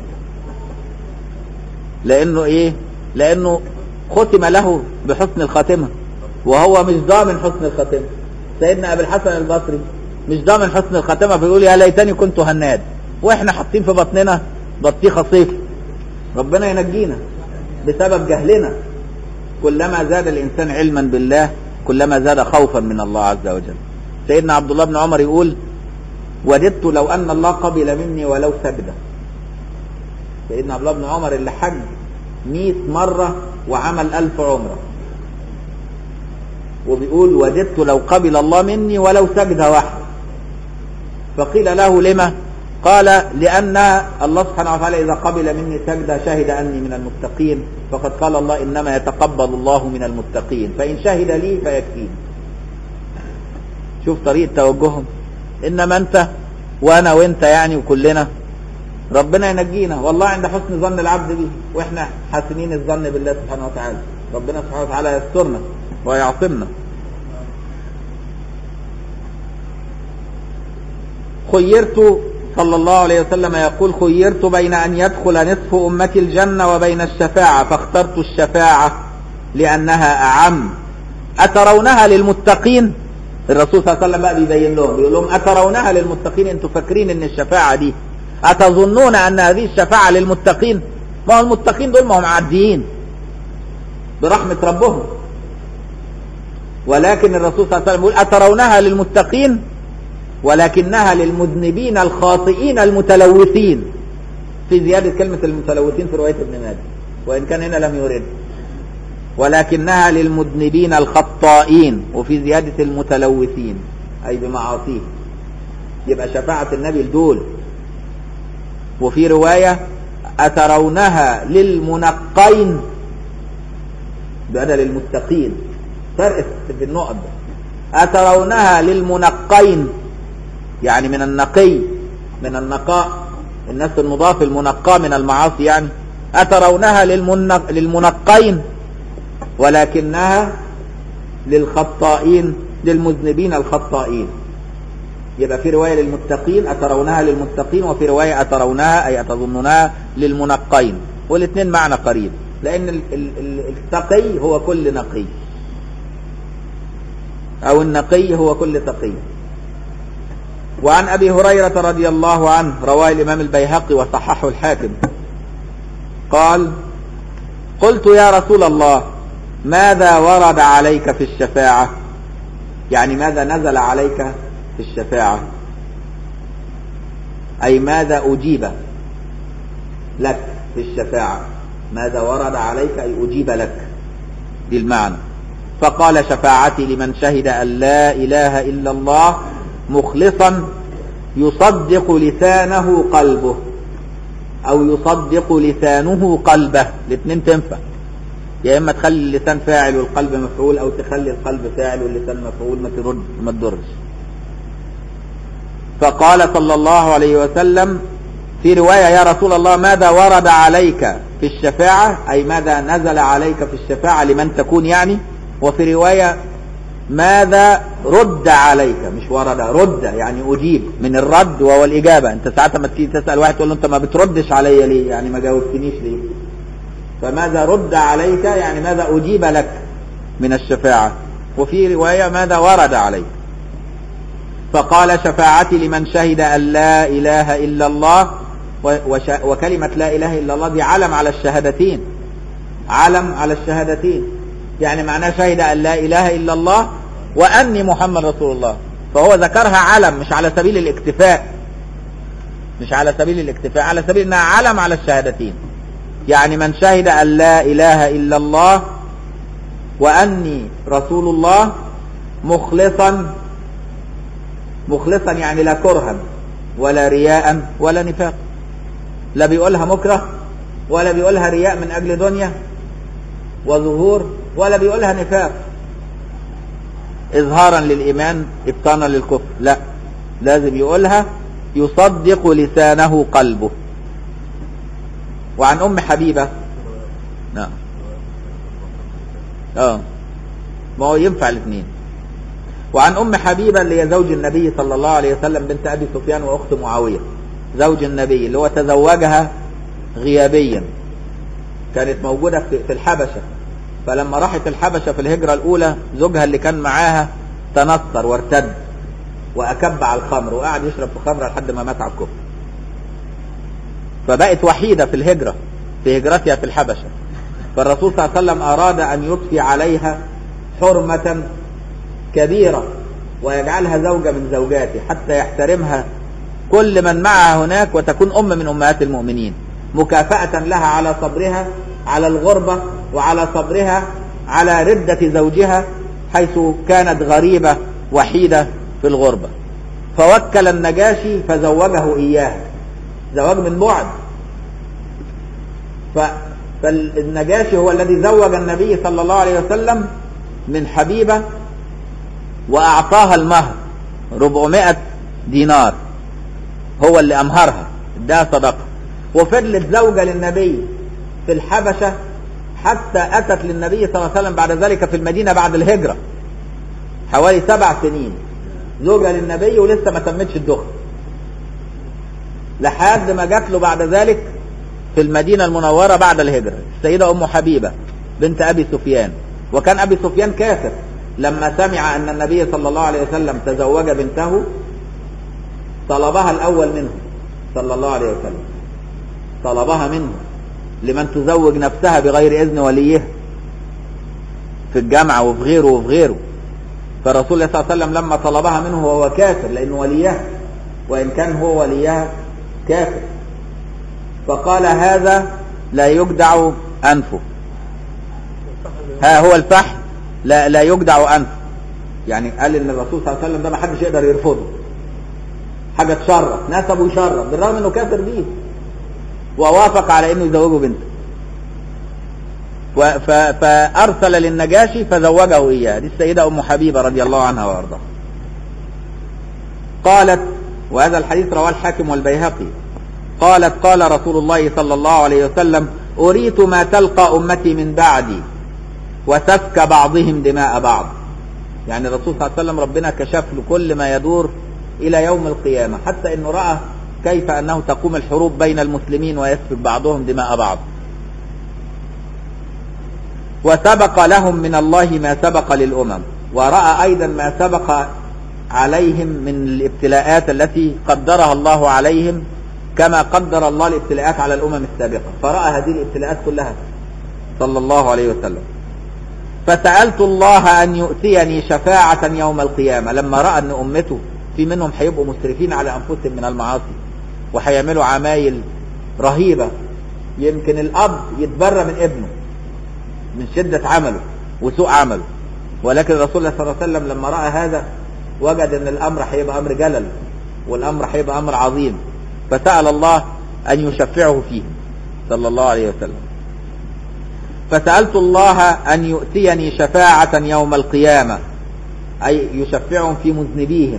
لانه ايه لانه ختم له بحسن الخاتمة وهو مش ضامن حسن الخاتمة سيدنا ابو الحسن البصري مش ضامن حسن الخاتمة فيقول يا ليتني كنت هناد واحنا حاطين في بطننا بطيخة صيف ربنا ينجينا بسبب جهلنا كلما زاد الانسان علما بالله كلما زاد خوفا من الله عز وجل سيدنا عبد الله بن عمر يقول وددت لو ان الله قبل مني ولو سجده سيدنا عبد الله بن عمر اللي حج 100 مره وعمل ألف عمره وبيقول وددت لو قبل الله مني ولو سجده واحده فقيل له لما قال لأن الله سبحانه وتعالى إذا قبل مني سجدة شهد أني من المتقين فقد قال الله إنما يتقبل الله من المتقين فإن شهد لي فيكفيني شوف طريقة توجههم إنما أنت وأنا وأنت يعني وكلنا ربنا ينجينا والله عند حسن ظن العبد به وإحنا حاسنين الظن بالله سبحانه وتعالى ربنا سبحانه وتعالى يسترنا ويعصمنا خيرت صلى الله عليه وسلم يقول خيرت بين أن يدخل نصف أمتي الجنة وبين الشفاعة فاخترت الشفاعة لأنها أعم أترونها للمتقين الرسول صلى الله عليه وسلم بقى بيبين لهم بيقول لهم أترونها للمتقين أنتوا فاكرين أن الشفاعة دي أتظنون أن هذه الشفاعة للمتقين ما هو المتقين دول ما هم معديين برحمة ربهم ولكن الرسول صلى الله عليه وسلم يقول أترونها للمتقين ولكنها للمذنبين الخاطئين المتلوثين في زيادة كلمة المتلوثين في رواية ابن ماجه وإن كان هنا لم يرد ولكنها للمذنبين الخطائين وفي زيادة المتلوثين أي بمعاصيه يبقى شفاعة النبي لدول وفي رواية أترونها للمنقين بدل المتقين فرق في النقط ده أترونها للمنقين يعني من النقي من النقاء الناس المضاف المنقى من المعاصي يعني أترونها للمنق للمنقين ولكنها للخطائين للمذنبين الخطائين يبقى في رواية للمتقين أترونها للمتقين وفي رواية أترونها أي أتظنونها للمنقين والاثنين معنى قريب لأن ال- ال- ال- التقي هو كل نقي أو النقي هو كل تقي وعن أبي هريرة رضي الله عنه رواه الإمام البيهقي وصححه الحاكم قال قلت يا رسول الله ماذا ورد عليك في الشفاعة يعني ماذا نزل عليك في الشفاعة أي ماذا أجيب لك في الشفاعة ماذا ورد عليك أي أجيب لك دي المعنى فقال شفاعتي لمن شهد أن لا إله إلا الله مخلصا يصدق لسانه قلبه أو يصدق لسانه قلبه الاثنين تنفع يا إما تخلي اللسان فاعل والقلب مفعول أو تخلي القلب فاعل واللسان مفعول ما ترد ما تضرش فقال صلى الله عليه وسلم في رواية يا رسول الله ماذا ورد عليك في الشفاعة أي ماذا نزل عليك في الشفاعة لمن تكون يعني وفي رواية ماذا رد عليك مش ورد رد يعني أجيب من الرد وهو الإجابة أنت ساعات ما تيجي تسأل واحد تقول له أنت ما بتردش عليا ليه يعني ما جاوبتنيش ليه فماذا رد عليك يعني ماذا أجيب لك من الشفاعة وفي رواية ماذا ورد عليك فقال شفاعتي لمن شهد أن لا إله إلا الله وش وكلمة لا إله إلا الله دي علم على الشهادتين علم على الشهادتين يعني معناه شهد أن لا إله إلا الله وأني محمد رسول الله فهو ذكرها علم مش على سبيل الاكتفاء مش على سبيل الاكتفاء على سبيل انها علم على الشهادتين يعني من شهد أن لا إله إلا الله وأني رسول الله مخلصا مخلصا يعني لا كرها ولا رياء ولا نفاق لا بيقولها مكره ولا بيقولها رياء من أجل دنيا وظهور ولا بيقولها نفاق إظهارا للإيمان إبطانا للكفر لا لازم يقولها يصدق لسانه قلبه وعن أم حبيبة نعم اه ما هو ينفع الاثنين وعن أم حبيبة اللي هي زوج النبي صلى الله عليه وسلم بنت أبي سفيان وأخت معاوية زوج النبي اللي هو تزوجها غيابيا كانت موجودة في في الحبشة فلما راحت الحبشة في الهجرة الأولى زوجها اللي كان معاها تنصر وارتد وأكب على الخمر وقعد يشرب في خمر لحد ما مات على الكفر فبقت وحيدة في الهجرة في هجرتها في الحبشة فالرسول صلى الله عليه وسلم أراد أن يضفي عليها حرمة كبيرة ويجعلها زوجة من زوجاته حتى يحترمها كل من معها هناك وتكون أم من أمهات المؤمنين مكافأة لها على صبرها على الغربة وعلى صبرها على ردة زوجها حيث كانت غريبة وحيدة في الغربة فوكل النجاشي فزوجه إياها زواج من بعد ف... فالنجاشي هو الذي زوج النبي صلى الله عليه وسلم من حبيبة وأعطاها المهر 400 دينار هو اللي أمهرها اداها صدقة وفضلت زوجة للنبي في الحبشة حتى أتت للنبي صلى الله عليه وسلم بعد ذلك في المدينة بعد الهجرة حوالي سبع سنين زوجة للنبي ولسه ما تمتش الدخل لحد ما جات له بعد ذلك في المدينة المنورة بعد الهجرة السيدة أم حبيبة بنت أبي سفيان وكان أبي سفيان كافر لما سمع أن النبي صلى الله عليه وسلم تزوج بنته طلبها الأول منه صلى الله عليه وسلم طلبها منه لمن تزوج نفسها بغير إذن وليه في الجامعة وفي غيره وفي غيره فالرسول صلى الله عليه وسلم لما طلبها منه وهو كافر لأنه وليها وإن كان هو وليها كافر فقال هذا لا يجدع أنفه ها هو الفحم لا لا يجدع أنفه يعني قال إن الرسول صلى الله عليه وسلم ده ما حدش يقدر يرفضه حاجة تشرف نسبه يشرف بالرغم إنه كافر بيه ووافق على إنه يزوجه بنته فأرسل للنجاشي فزوجه إياه دي السيدة أم حبيبة رضي الله عنها وأرضاها قالت وهذا الحديث رواه الحاكم والبيهقي قالت قال رسول الله صلى الله عليه وسلم أريت ما تلقى أمتي من بعدي وسفك بعضهم دماء بعض يعني الرسول صلى الله عليه وسلم ربنا كشف له كل ما يدور إلى يوم القيامة حتى أنه رأى كيف أنه تقوم الحروب بين المسلمين ويسفك بعضهم دماء بعض وسبق لهم من الله ما سبق للأمم ورأى أيضا ما سبق عليهم من الابتلاءات التي قدرها الله عليهم كما قدر الله الابتلاءات على الأمم السابقة فرأى هذه الابتلاءات كلها صلى الله عليه وسلم فسألت الله أن يؤتيني شفاعة يوم القيامة لما رأى أن أمته في منهم هيبقوا مسرفين على أنفسهم من المعاصي وهيعملوا عمايل رهيبة يمكن الأب يتبرى من ابنه من شدة عمله وسوء عمله ولكن الرسول صلى الله عليه وسلم لما رأى هذا وجد أن الأمر هيبقى أمر جلل والأمر هيبقى أمر عظيم فسأل الله أن يشفعه فيه صلى الله عليه وسلم فسألت الله أن يؤتيني شفاعة يوم القيامة أي يشفعهم في مذنبيهم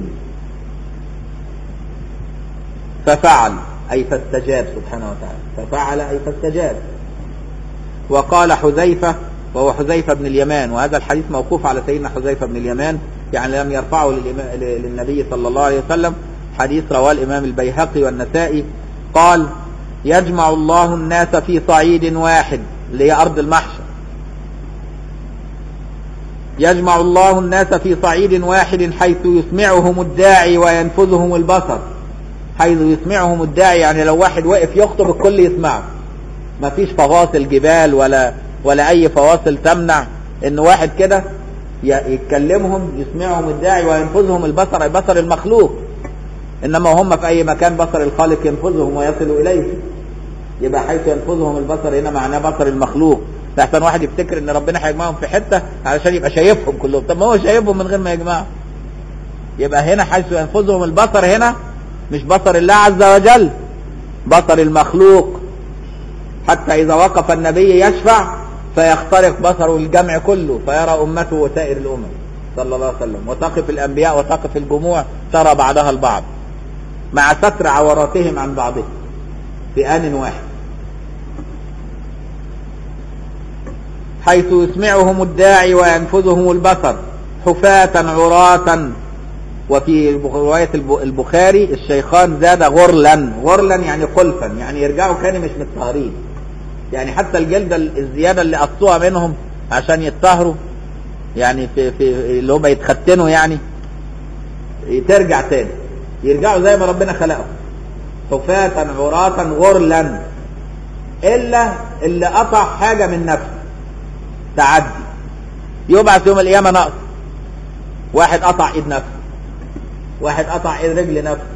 ففعل أي فاستجاب سبحانه وتعالى ففعل أي فاستجاب وقال حذيفة وهو حذيفة بن اليمان وهذا الحديث موقوف على سيدنا حذيفة بن اليمان يعني لم يرفعه للإمام- للنبي صلى الله عليه وسلم حديث رواه الإمام البيهقي والنسائي قال يجمع الله الناس في صعيد واحد اللي هي أرض المحشر يجمع الله الناس في صعيد واحد حيث يسمعهم الداعي وينفذهم البصر حيث يسمعهم الداعي يعني لو واحد واقف يخطب الكل يسمعه ما فيش فواصل جبال ولا ولا اي فواصل تمنع ان واحد كده ي- يتكلمهم يسمعهم الداعي وينفذهم البصر أي بصر المخلوق انما هم في اي مكان بصر الخالق ينفذهم ويصل اليه يبقى حيث ينفذهم البصر هنا معناه بصر المخلوق لحسن واحد يفتكر ان ربنا هيجمعهم في حته علشان يبقى شايفهم كلهم طب ما هو شايفهم من غير ما يجمعهم يبقى هنا حيث ينفذهم البصر هنا مش بصر الله عز وجل بصر المخلوق حتى إذا وقف النبي يشفع فيخترق بصره الجمع كله فيرى أمته وسائر الأمم صلى الله عليه وسلم وتقف الأنبياء وتقف الجموع ترى بعضها البعض مع ستر عوراتهم عن بعضهم في آن واحد حيث يسمعهم الداعي وينفذهم البصر حفاة عراة وفي رواية الب- البخاري الشيخان زاد غرلا غرلا يعني قلفا يعني يرجعوا كانوا مش متطهرين يعني حتى الجلدة ال- الزيادة اللي قصوها منهم عشان يتطهروا يعني في, في اللي هم يتختنوا يعني ترجع تاني يرجعوا زي ما ربنا خلقهم حفاة عراة غرلا إلا اللي قطع حاجة من نفسه تعدي يبعث يوم القيامة نقص واحد قطع ايد نفسه واحد قطع ايد رجل نفسه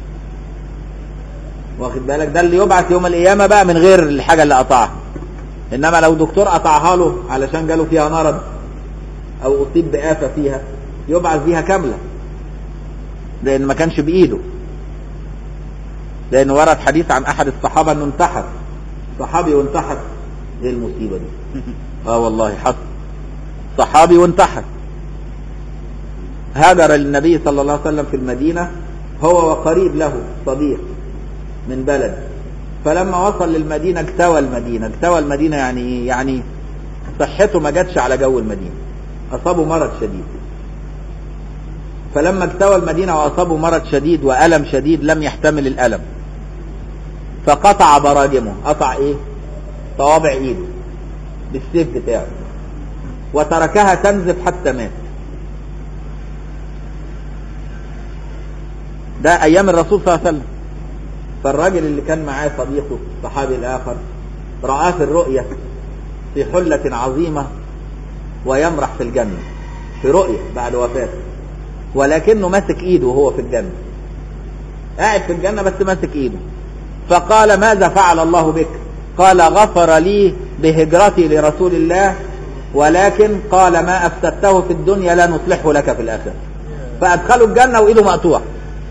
واخد بالك ده اللي يبعث يوم القيامة بقى من غير الحاجة اللي قطعها انما لو دكتور قطعها له علشان جاله فيها مرض او اصيب بآفة فيها يبعث بيها كاملة لان ما كانش بايده لان ورد حديث عن احد الصحابة انه انتحر صحابي وانتحر ايه المصيبة دي اه والله حصل صحابي وانتحر هاجر النبي صلى الله عليه وسلم في المدينة هو وقريب له صديق من بلد فلما وصل للمدينة اكتوى المدينة اكتوى المدينة يعني ايه يعني صحته ما جاتش على جو المدينة أصابه مرض شديد فلما اكتوى المدينة وأصابه مرض شديد وألم شديد لم يحتمل الألم فقطع براجمه قطع ايه صوابع ايده بالسيف بتاعه وتركها تنزف حتى مات ده ايام الرسول صلى الله عليه وسلم فالراجل اللي كان معاه صديقه الصحابي الاخر رآه في الرؤيا في حلة عظيمة ويمرح في الجنة في رؤيا بعد وفاته ولكنه ماسك ايده وهو في الجنة قاعد في الجنة بس ماسك ايده فقال ماذا فعل الله بك قال غفر لي بهجرتي لرسول الله ولكن قال ما أفسدته في الدنيا لا نصلحه لك في الآخرة فأدخلوا الجنة وإيده مقطوعة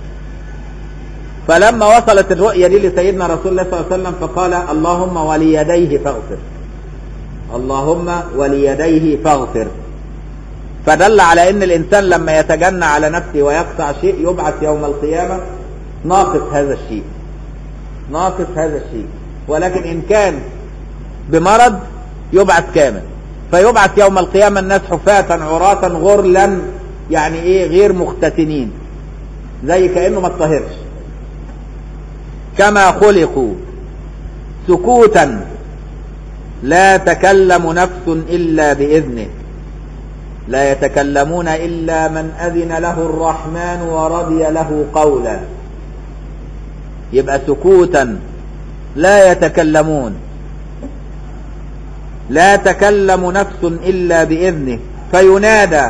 فلما وصلت الرؤية دي لسيدنا رسول الله صلى الله عليه وسلم فقال اللهم وليديه فاغفر اللهم وليديه فاغفر فدل على ان الانسان لما يتجنى على نفسه ويقطع شيء يبعث يوم القيامة ناقص هذا الشيء ناقص هذا الشيء ولكن ان كان بمرض يبعث كامل فيبعث يوم القيامة الناس حفاة عراة غرلا يعني ايه غير مختتنين زي كأنه ما اتطهرش كما خلقوا سكوتا لا تكلم نفس إلا بإذنه لا يتكلمون إلا من أذن له الرحمن ورضي له قولا يبقى سكوتا لا يتكلمون لا تكلم نفس إلا بإذنه فينادى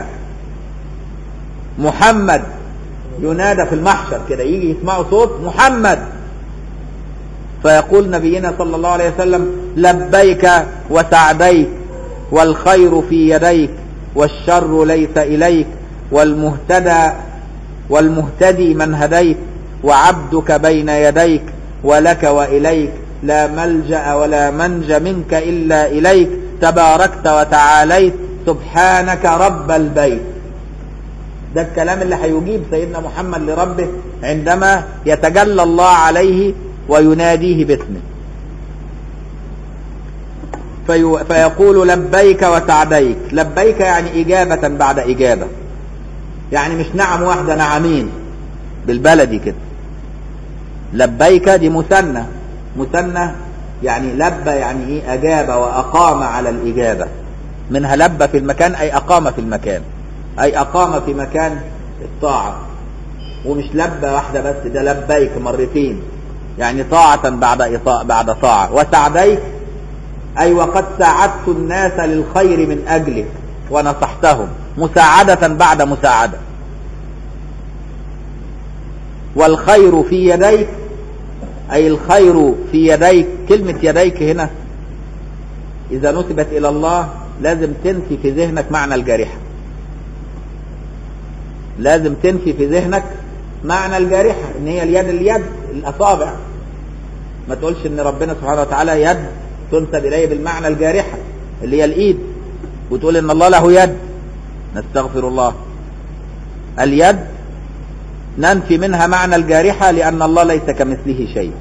محمد ينادى في المحشر كده يجي يسمعوا صوت محمد فيقول نبينا صلى الله عليه وسلم لبيك وسعديك والخير في يديك والشر ليس إليك والمهتدى والمهتدي من هديت وعبدك بين يديك ولك وإليك لا ملجأ ولا منج منك إلا إليك تباركت وتعاليت سبحانك رب البيت ده الكلام اللي هيجيب سيدنا محمد لربه عندما يتجلى الله عليه ويناديه باسمه في فيقول لبيك وسعديك لبيك يعني إجابة بعد إجابة يعني مش نعم واحدة نعمين بالبلدي كده لبيك دي مثنى مثنى يعني لبى يعني ايه أجاب وأقام على الإجابة منها لبى في المكان أي أقام في المكان أي أقام في مكان الطاعة ومش لبى واحدة بس ده لبيك مرتين يعني طاعة بعد إطاعة بعد طاعة وسعديك أي وقد ساعدت الناس للخير من أجلك ونصحتهم مساعدة بعد مساعدة والخير في يديك أي الخير في يديك كلمة يديك هنا إذا نسبت إلى الله لازم تنفي في ذهنك معنى الجارحة لازم تنفي في ذهنك معنى الجارحة إن هي اليد اليد الأصابع ما تقولش إن ربنا سبحانه وتعالى يد تنسب إليه بالمعنى الجارحة اللي هي الإيد وتقول إن الله له يد نستغفر الله اليد ننفي منها معنى الجارحة لأن الله ليس كمثله شيء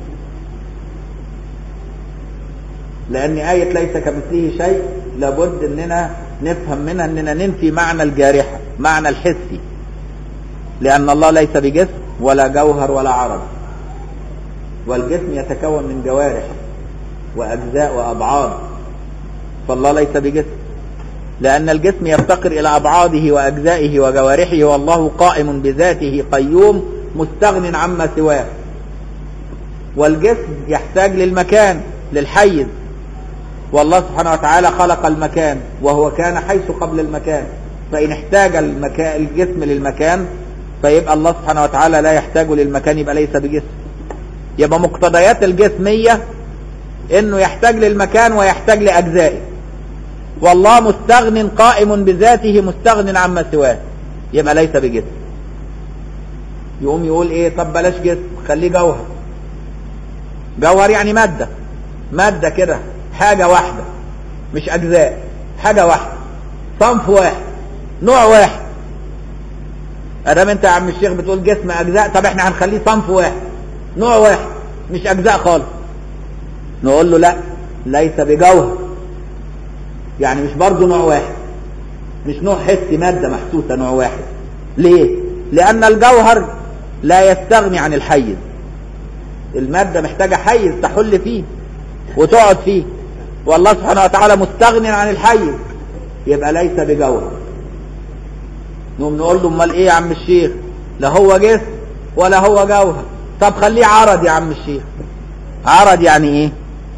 لأن آية ليس كمثله شيء لابد أننا نفهم منها أننا ننفي معنى الجارحة معنى الحسي لأن الله ليس بجسم ولا جوهر ولا عرض والجسم يتكون من جوارح وأجزاء وأبعاد فالله ليس بجسم لأن الجسم يفتقر إلى أبعاده وأجزائه وجوارحه والله قائم بذاته قيوم مستغن عما سواه والجسم يحتاج للمكان للحيز والله سبحانه وتعالى خلق المكان وهو كان حيث قبل المكان فإن احتاج المكان الجسم للمكان فيبقى الله سبحانه وتعالى لا يحتاج للمكان يبقى ليس بجسم يبقى مقتضيات الجسمية انه يحتاج للمكان ويحتاج لأجزائه والله مستغن قائم بذاته مستغن عما سواه يبقى ليس بجسم يقوم يقول ايه طب بلاش جسم خليه جوهر جوهر يعني مادة مادة كده حاجة واحدة مش أجزاء حاجة واحدة صنف واحد نوع واحد ادام انت يا عم الشيخ بتقول جسم اجزاء طب احنا هنخليه صنف واحد نوع واحد مش اجزاء خالص نقول له لا ليس بجوهر يعني مش برضه نوع واحد مش نوع حسي مادة محسوسة نوع واحد ليه لان الجوهر لا يستغني عن الحيز المادة محتاجة حيز تحل فيه وتقعد فيه والله سبحانه وتعالى مستغن عن الحيز يبقى ليس بجوهر نقوم نقول له امال ايه يا عم الشيخ لا هو جسم ولا هو جوهر طب خليه عرض يا عم الشيخ عرض يعني ايه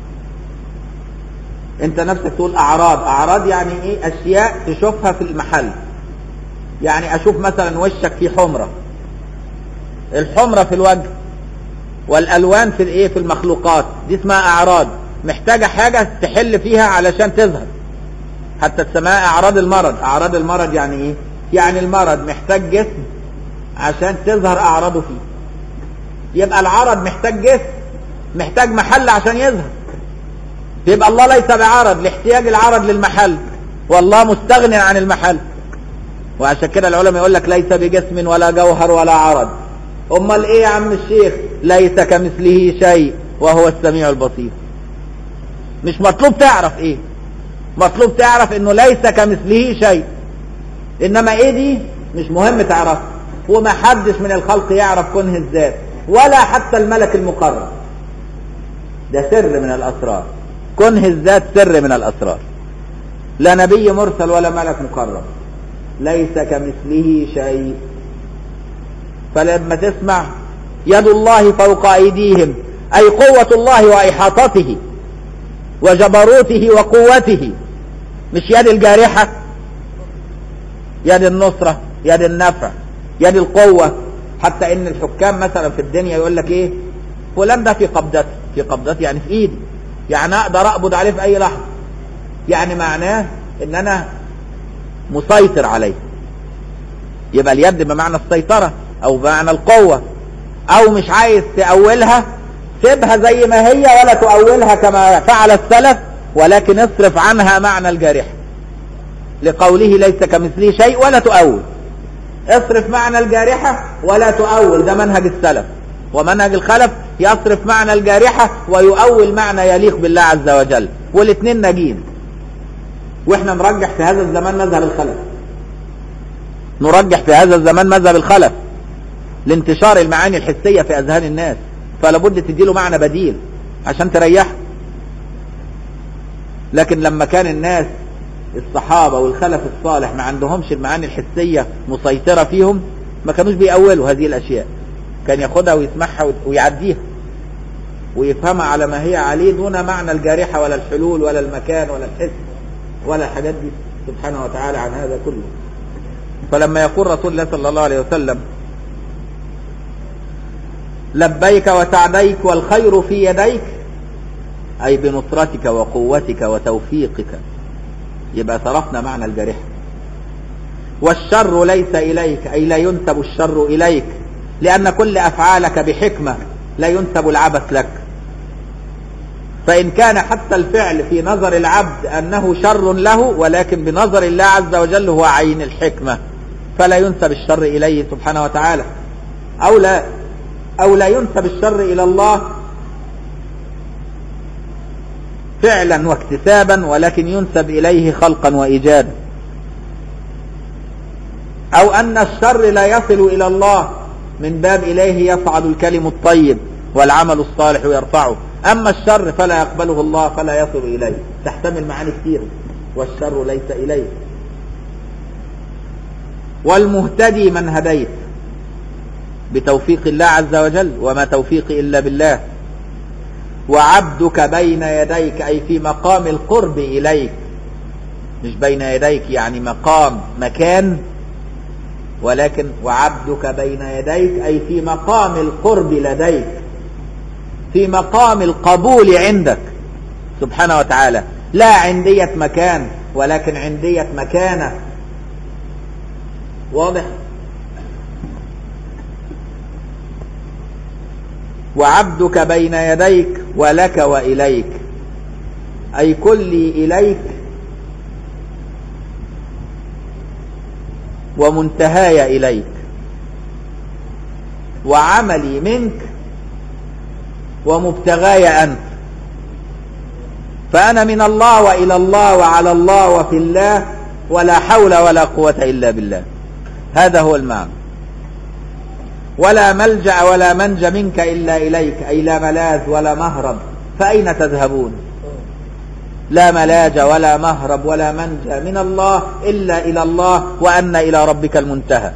انت نفسك تقول اعراض اعراض يعني ايه اشياء تشوفها في المحل يعني اشوف مثلا وشك فيه حمرة الحمرة في الوجه والالوان في الايه في المخلوقات دي اسمها اعراض محتاجة حاجة تحل فيها علشان تظهر حتى تسميها اعراض المرض اعراض المرض يعني ايه يعني المرض محتاج جسم عشان تظهر اعراضه فيه يبقى العرض محتاج جسم محتاج محل عشان يظهر يبقى الله ليس بعرض لاحتياج العرض للمحل والله مستغني عن المحل وعشان كده العلماء يقول لك ليس بجسم ولا جوهر ولا عرض امال ايه يا عم الشيخ ليس كمثله شيء وهو السميع البصير مش مطلوب تعرف ايه مطلوب تعرف انه ليس كمثله شيء انما ايه دي مش مهم تعرف وما حدش من الخلق يعرف كنه الذات ولا حتى الملك المقرب ده سر من الاسرار كنه الذات سر من الاسرار لا نبي مرسل ولا ملك مقرب ليس كمثله شيء فلما تسمع يد الله فوق ايديهم اي قوة الله واحاطته وجبروته وقوته مش يد الجارحة يد النصرة يد النفع يد القوة حتى ان الحكام مثلا في الدنيا يقول لك ايه فلان ده في قبضتي في قبضتي يعني في ايدي يعني اقدر اقبض عليه في اي لحظة يعني معناه ان انا مسيطر عليه يبقى اليد بمعنى السيطرة او بمعنى القوة او مش عايز تأولها سيبها زي ما هي ولا تؤولها كما فعل السلف ولكن اصرف عنها معنى الجارحة لقوله ليس كمثله شيء ولا تؤول اصرف معنى الجارحة ولا تؤول ده منهج السلف ومنهج الخلف يصرف معنى الجارحة ويؤول معنى يليق بالله عز وجل والاثنين ناجين واحنا نرجح في هذا الزمان مذهب الخلف نرجح في هذا الزمان مذهب الخلف لانتشار المعاني الحسية في اذهان الناس فلا بد تديله معنى بديل عشان تريحه لكن لما كان الناس الصحابة والخلف الصالح ما عندهمش المعاني الحسية مسيطرة فيهم ما كانوش بيأولوا هذه الأشياء كان ياخدها ويسمعها ويعديها ويفهمها على ما هي عليه دون معنى الجارحة ولا الحلول ولا المكان ولا الحس ولا الحاجات دي سبحانه وتعالى عن هذا كله فلما يقول رسول الله صلى الله عليه وسلم لبيك وسعديك والخير في يديك أي بنصرتك وقوتك وتوفيقك يبقى صرفنا معنى الجارحة والشر ليس إليك أي لا ينسب الشر إليك لأن كل أفعالك بحكمة لا ينسب العبث لك فإن كان حتى الفعل في نظر العبد أنه شر له ولكن بنظر الله عز وجل هو عين الحكمة فلا ينسب الشر إليه سبحانه وتعالى أو لا أو لا ينسب الشر إلى الله فعلا واكتسابا ولكن ينسب إليه خلقا وإيجادا أو أن الشر لا يصل إلى الله من باب إليه يصعد الكلم الطيب والعمل الصالح يرفعه أما الشر فلا يقبله الله فلا يصل إليه تحتمل معاني كثير والشر ليس إليه والمهتدي من هديت بتوفيق الله عز وجل وما توفيقي إلا بالله وعبدك بين يديك أي في مقام القرب إليك مش بين يديك يعني مقام مكان ولكن وعبدك بين يديك أي في مقام القرب لديك في مقام القبول عندك سبحانه وتعالى لا عندية مكان ولكن عندية مكانة واضح وعبدك بين يديك ولك وإليك أي كلي إليك ومنتهاي إليك وعملي منك ومبتغاي أنت فأنا من الله وإلى الله وعلى الله وفي الله ولا حول ولا قوة إلا بالله هذا هو المعنى ولا ملجأ ولا منج منك إلا إليك أي لا ملاذ ولا مهرب فأين تذهبون لا ملاج ولا مهرب ولا منجى من الله إلا إلى الله وأن إلى ربك المنتهى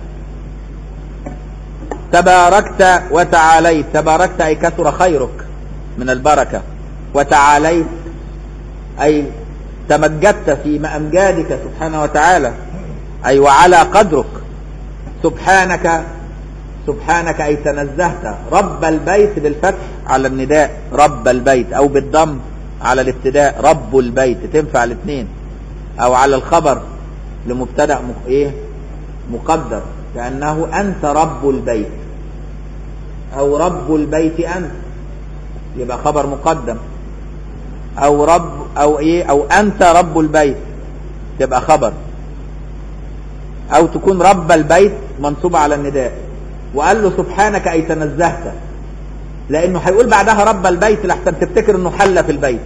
تباركت وتعاليت تباركت أي كثر خيرك من البركة وتعاليت أي تمجدت في أمجادك سبحانه وتعالى أي وعلى قدرك سبحانك سبحانك أي تنزهت رب البيت بالفتح على النداء رب البيت أو بالضم على الابتداء رب البيت تنفع الاثنين أو على الخبر لمبتدأ مق... إيه مقدر كأنه أنت رب البيت أو رب البيت أنت يبقى خبر مقدم أو رب أو إيه أو أنت رب البيت تبقى خبر أو تكون رب البيت منصوبة على النداء وقال له سبحانك أي تنزهت لأنه هيقول بعدها رب البيت لحسن تفتكر أنه حل في البيت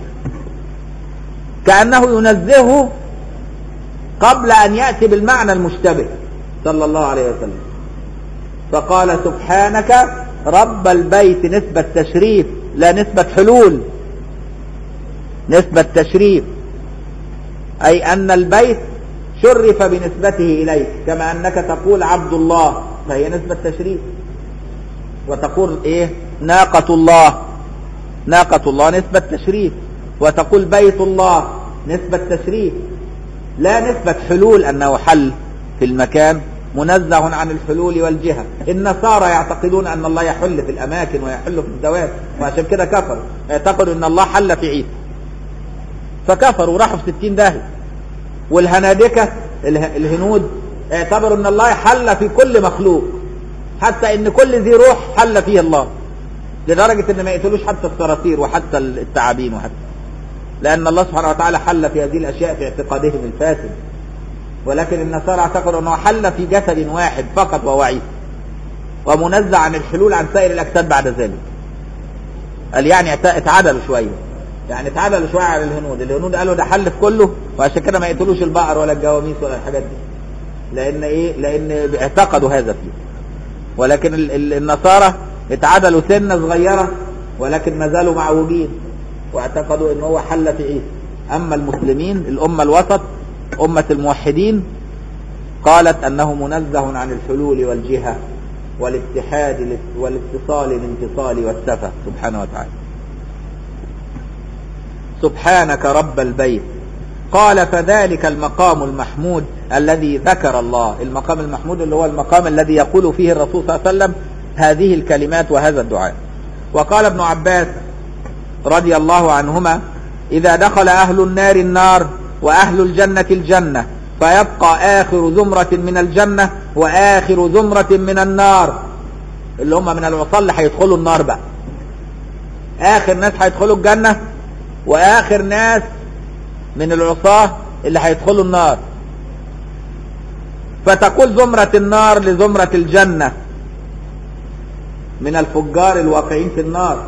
كأنه ينزهه قبل أن يأتي بالمعنى المشتبه صلى الله عليه وسلم فقال سبحانك رب البيت نسبة تشريف لا نسبة حلول نسبة تشريف أي أن البيت شرف بنسبته إليك كما أنك تقول عبد الله فهي نسبة تشريف وتقول إيه ناقة الله ناقة الله نسبة تشريف وتقول بيت الله نسبة تشريف لا نسبة حلول أنه حل في المكان منزه عن الحلول والجهة النصارى يعتقدون أن الله يحل في الأماكن ويحل في الذوات وعشان كده كفروا يعتقدوا أن الله حل في عيسى فكفروا راحوا في ستين داهية والهنادكة اله- الهنود اعتبروا أن الله حل في كل مخلوق حتى أن كل ذي روح حل فيه الله لدرجة أن ما يقتلوش حتى الصراصير وحتى الثعابين وحتى لأن الله سبحانه وتعالى حل في هذه الأشياء في اعتقادهم الفاسد ولكن النصارى اعتقدوا أنه حل في جسد واحد فقط وهو عيسى ومنزع عن الحلول عن سائر الأجساد بعد ذلك قال يعني ات- اتعدلوا شوية يعني اتعدلوا شوية على الهنود الهنود قالوا ده حل في كله وعشان كده ما يقتلوش البقر ولا الجواميس ولا الحاجات دي لأن إيه لأن اعتقدوا هذا فيه ولكن ال- ال- النصارى اتعدلوا سنة صغيرة ولكن ما زالوا معوجين واعتقدوا ان هو حل في عيسى اما المسلمين الامة الوسط امة الموحدين قالت انه منزه عن الحلول والجهة والاتحاد والاتصال الانفصال والسفة سبحانه وتعالى سبحانك رب البيت قال فذلك المقام المحمود الذي ذكر الله المقام المحمود اللي هو المقام الذي يقول فيه الرسول صلى الله عليه وسلم هذه الكلمات وهذا الدعاء وقال ابن عباس رضي الله عنهما إذا دخل أهل النار النار وأهل الجنة الجنة فيبقى آخر زمرة من الجنة وآخر زمرة من النار اللي هم من العصاة اللي هيدخلوا النار بقى آخر ناس هيدخلوا الجنة وآخر ناس من العصاة اللي هيدخلوا النار فتقول زمرة النار لزمرة الجنة من الفجار الواقعين في النار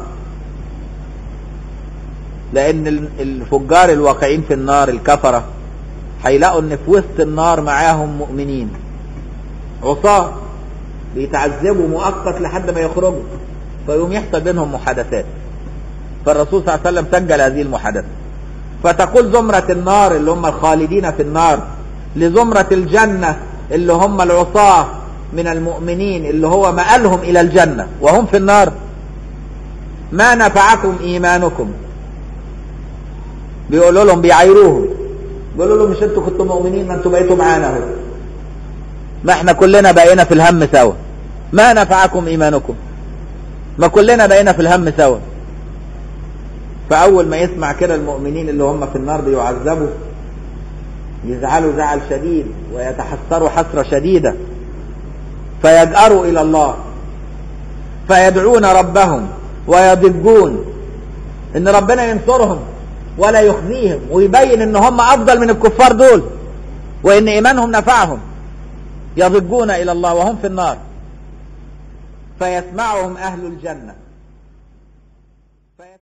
لان ال- الفجار الواقعين في النار الكفرة هيلاقوا ان في وسط النار معاهم مؤمنين عصاة بيتعذبوا مؤقت لحد ما يخرجوا فيقوم يحصل بينهم محادثات فالرسول صلى الله عليه وسلم سجل هذه المحادثة فتقول زمرة النار اللي هم الخالدين في النار لزمرة الجنة اللي هم العصاة من المؤمنين اللي هو مآلهم إلى الجنة وهم في النار ما نفعكم إيمانكم بيقولوا لهم بيعايروهم بيقولوا لهم مش انتوا كنتوا مؤمنين ما انتوا بقيتوا معانا اهو ما احنا كلنا بقينا في الهم سوا ما نفعكم ايمانكم ما كلنا بقينا في الهم سوا فاول ما يسمع كده المؤمنين اللي هم في النار بيعذبوا يزعلوا زعل شديد ويتحسروا حسرة شديدة فيجأروا إلى الله فيدعون ربهم ويضجون إن ربنا ينصرهم ولا يخزيهم ويبين إن هم أفضل من الكفار دول وإن إيمانهم نفعهم يضجون إلى الله وهم في النار فيسمعهم أهل الجنة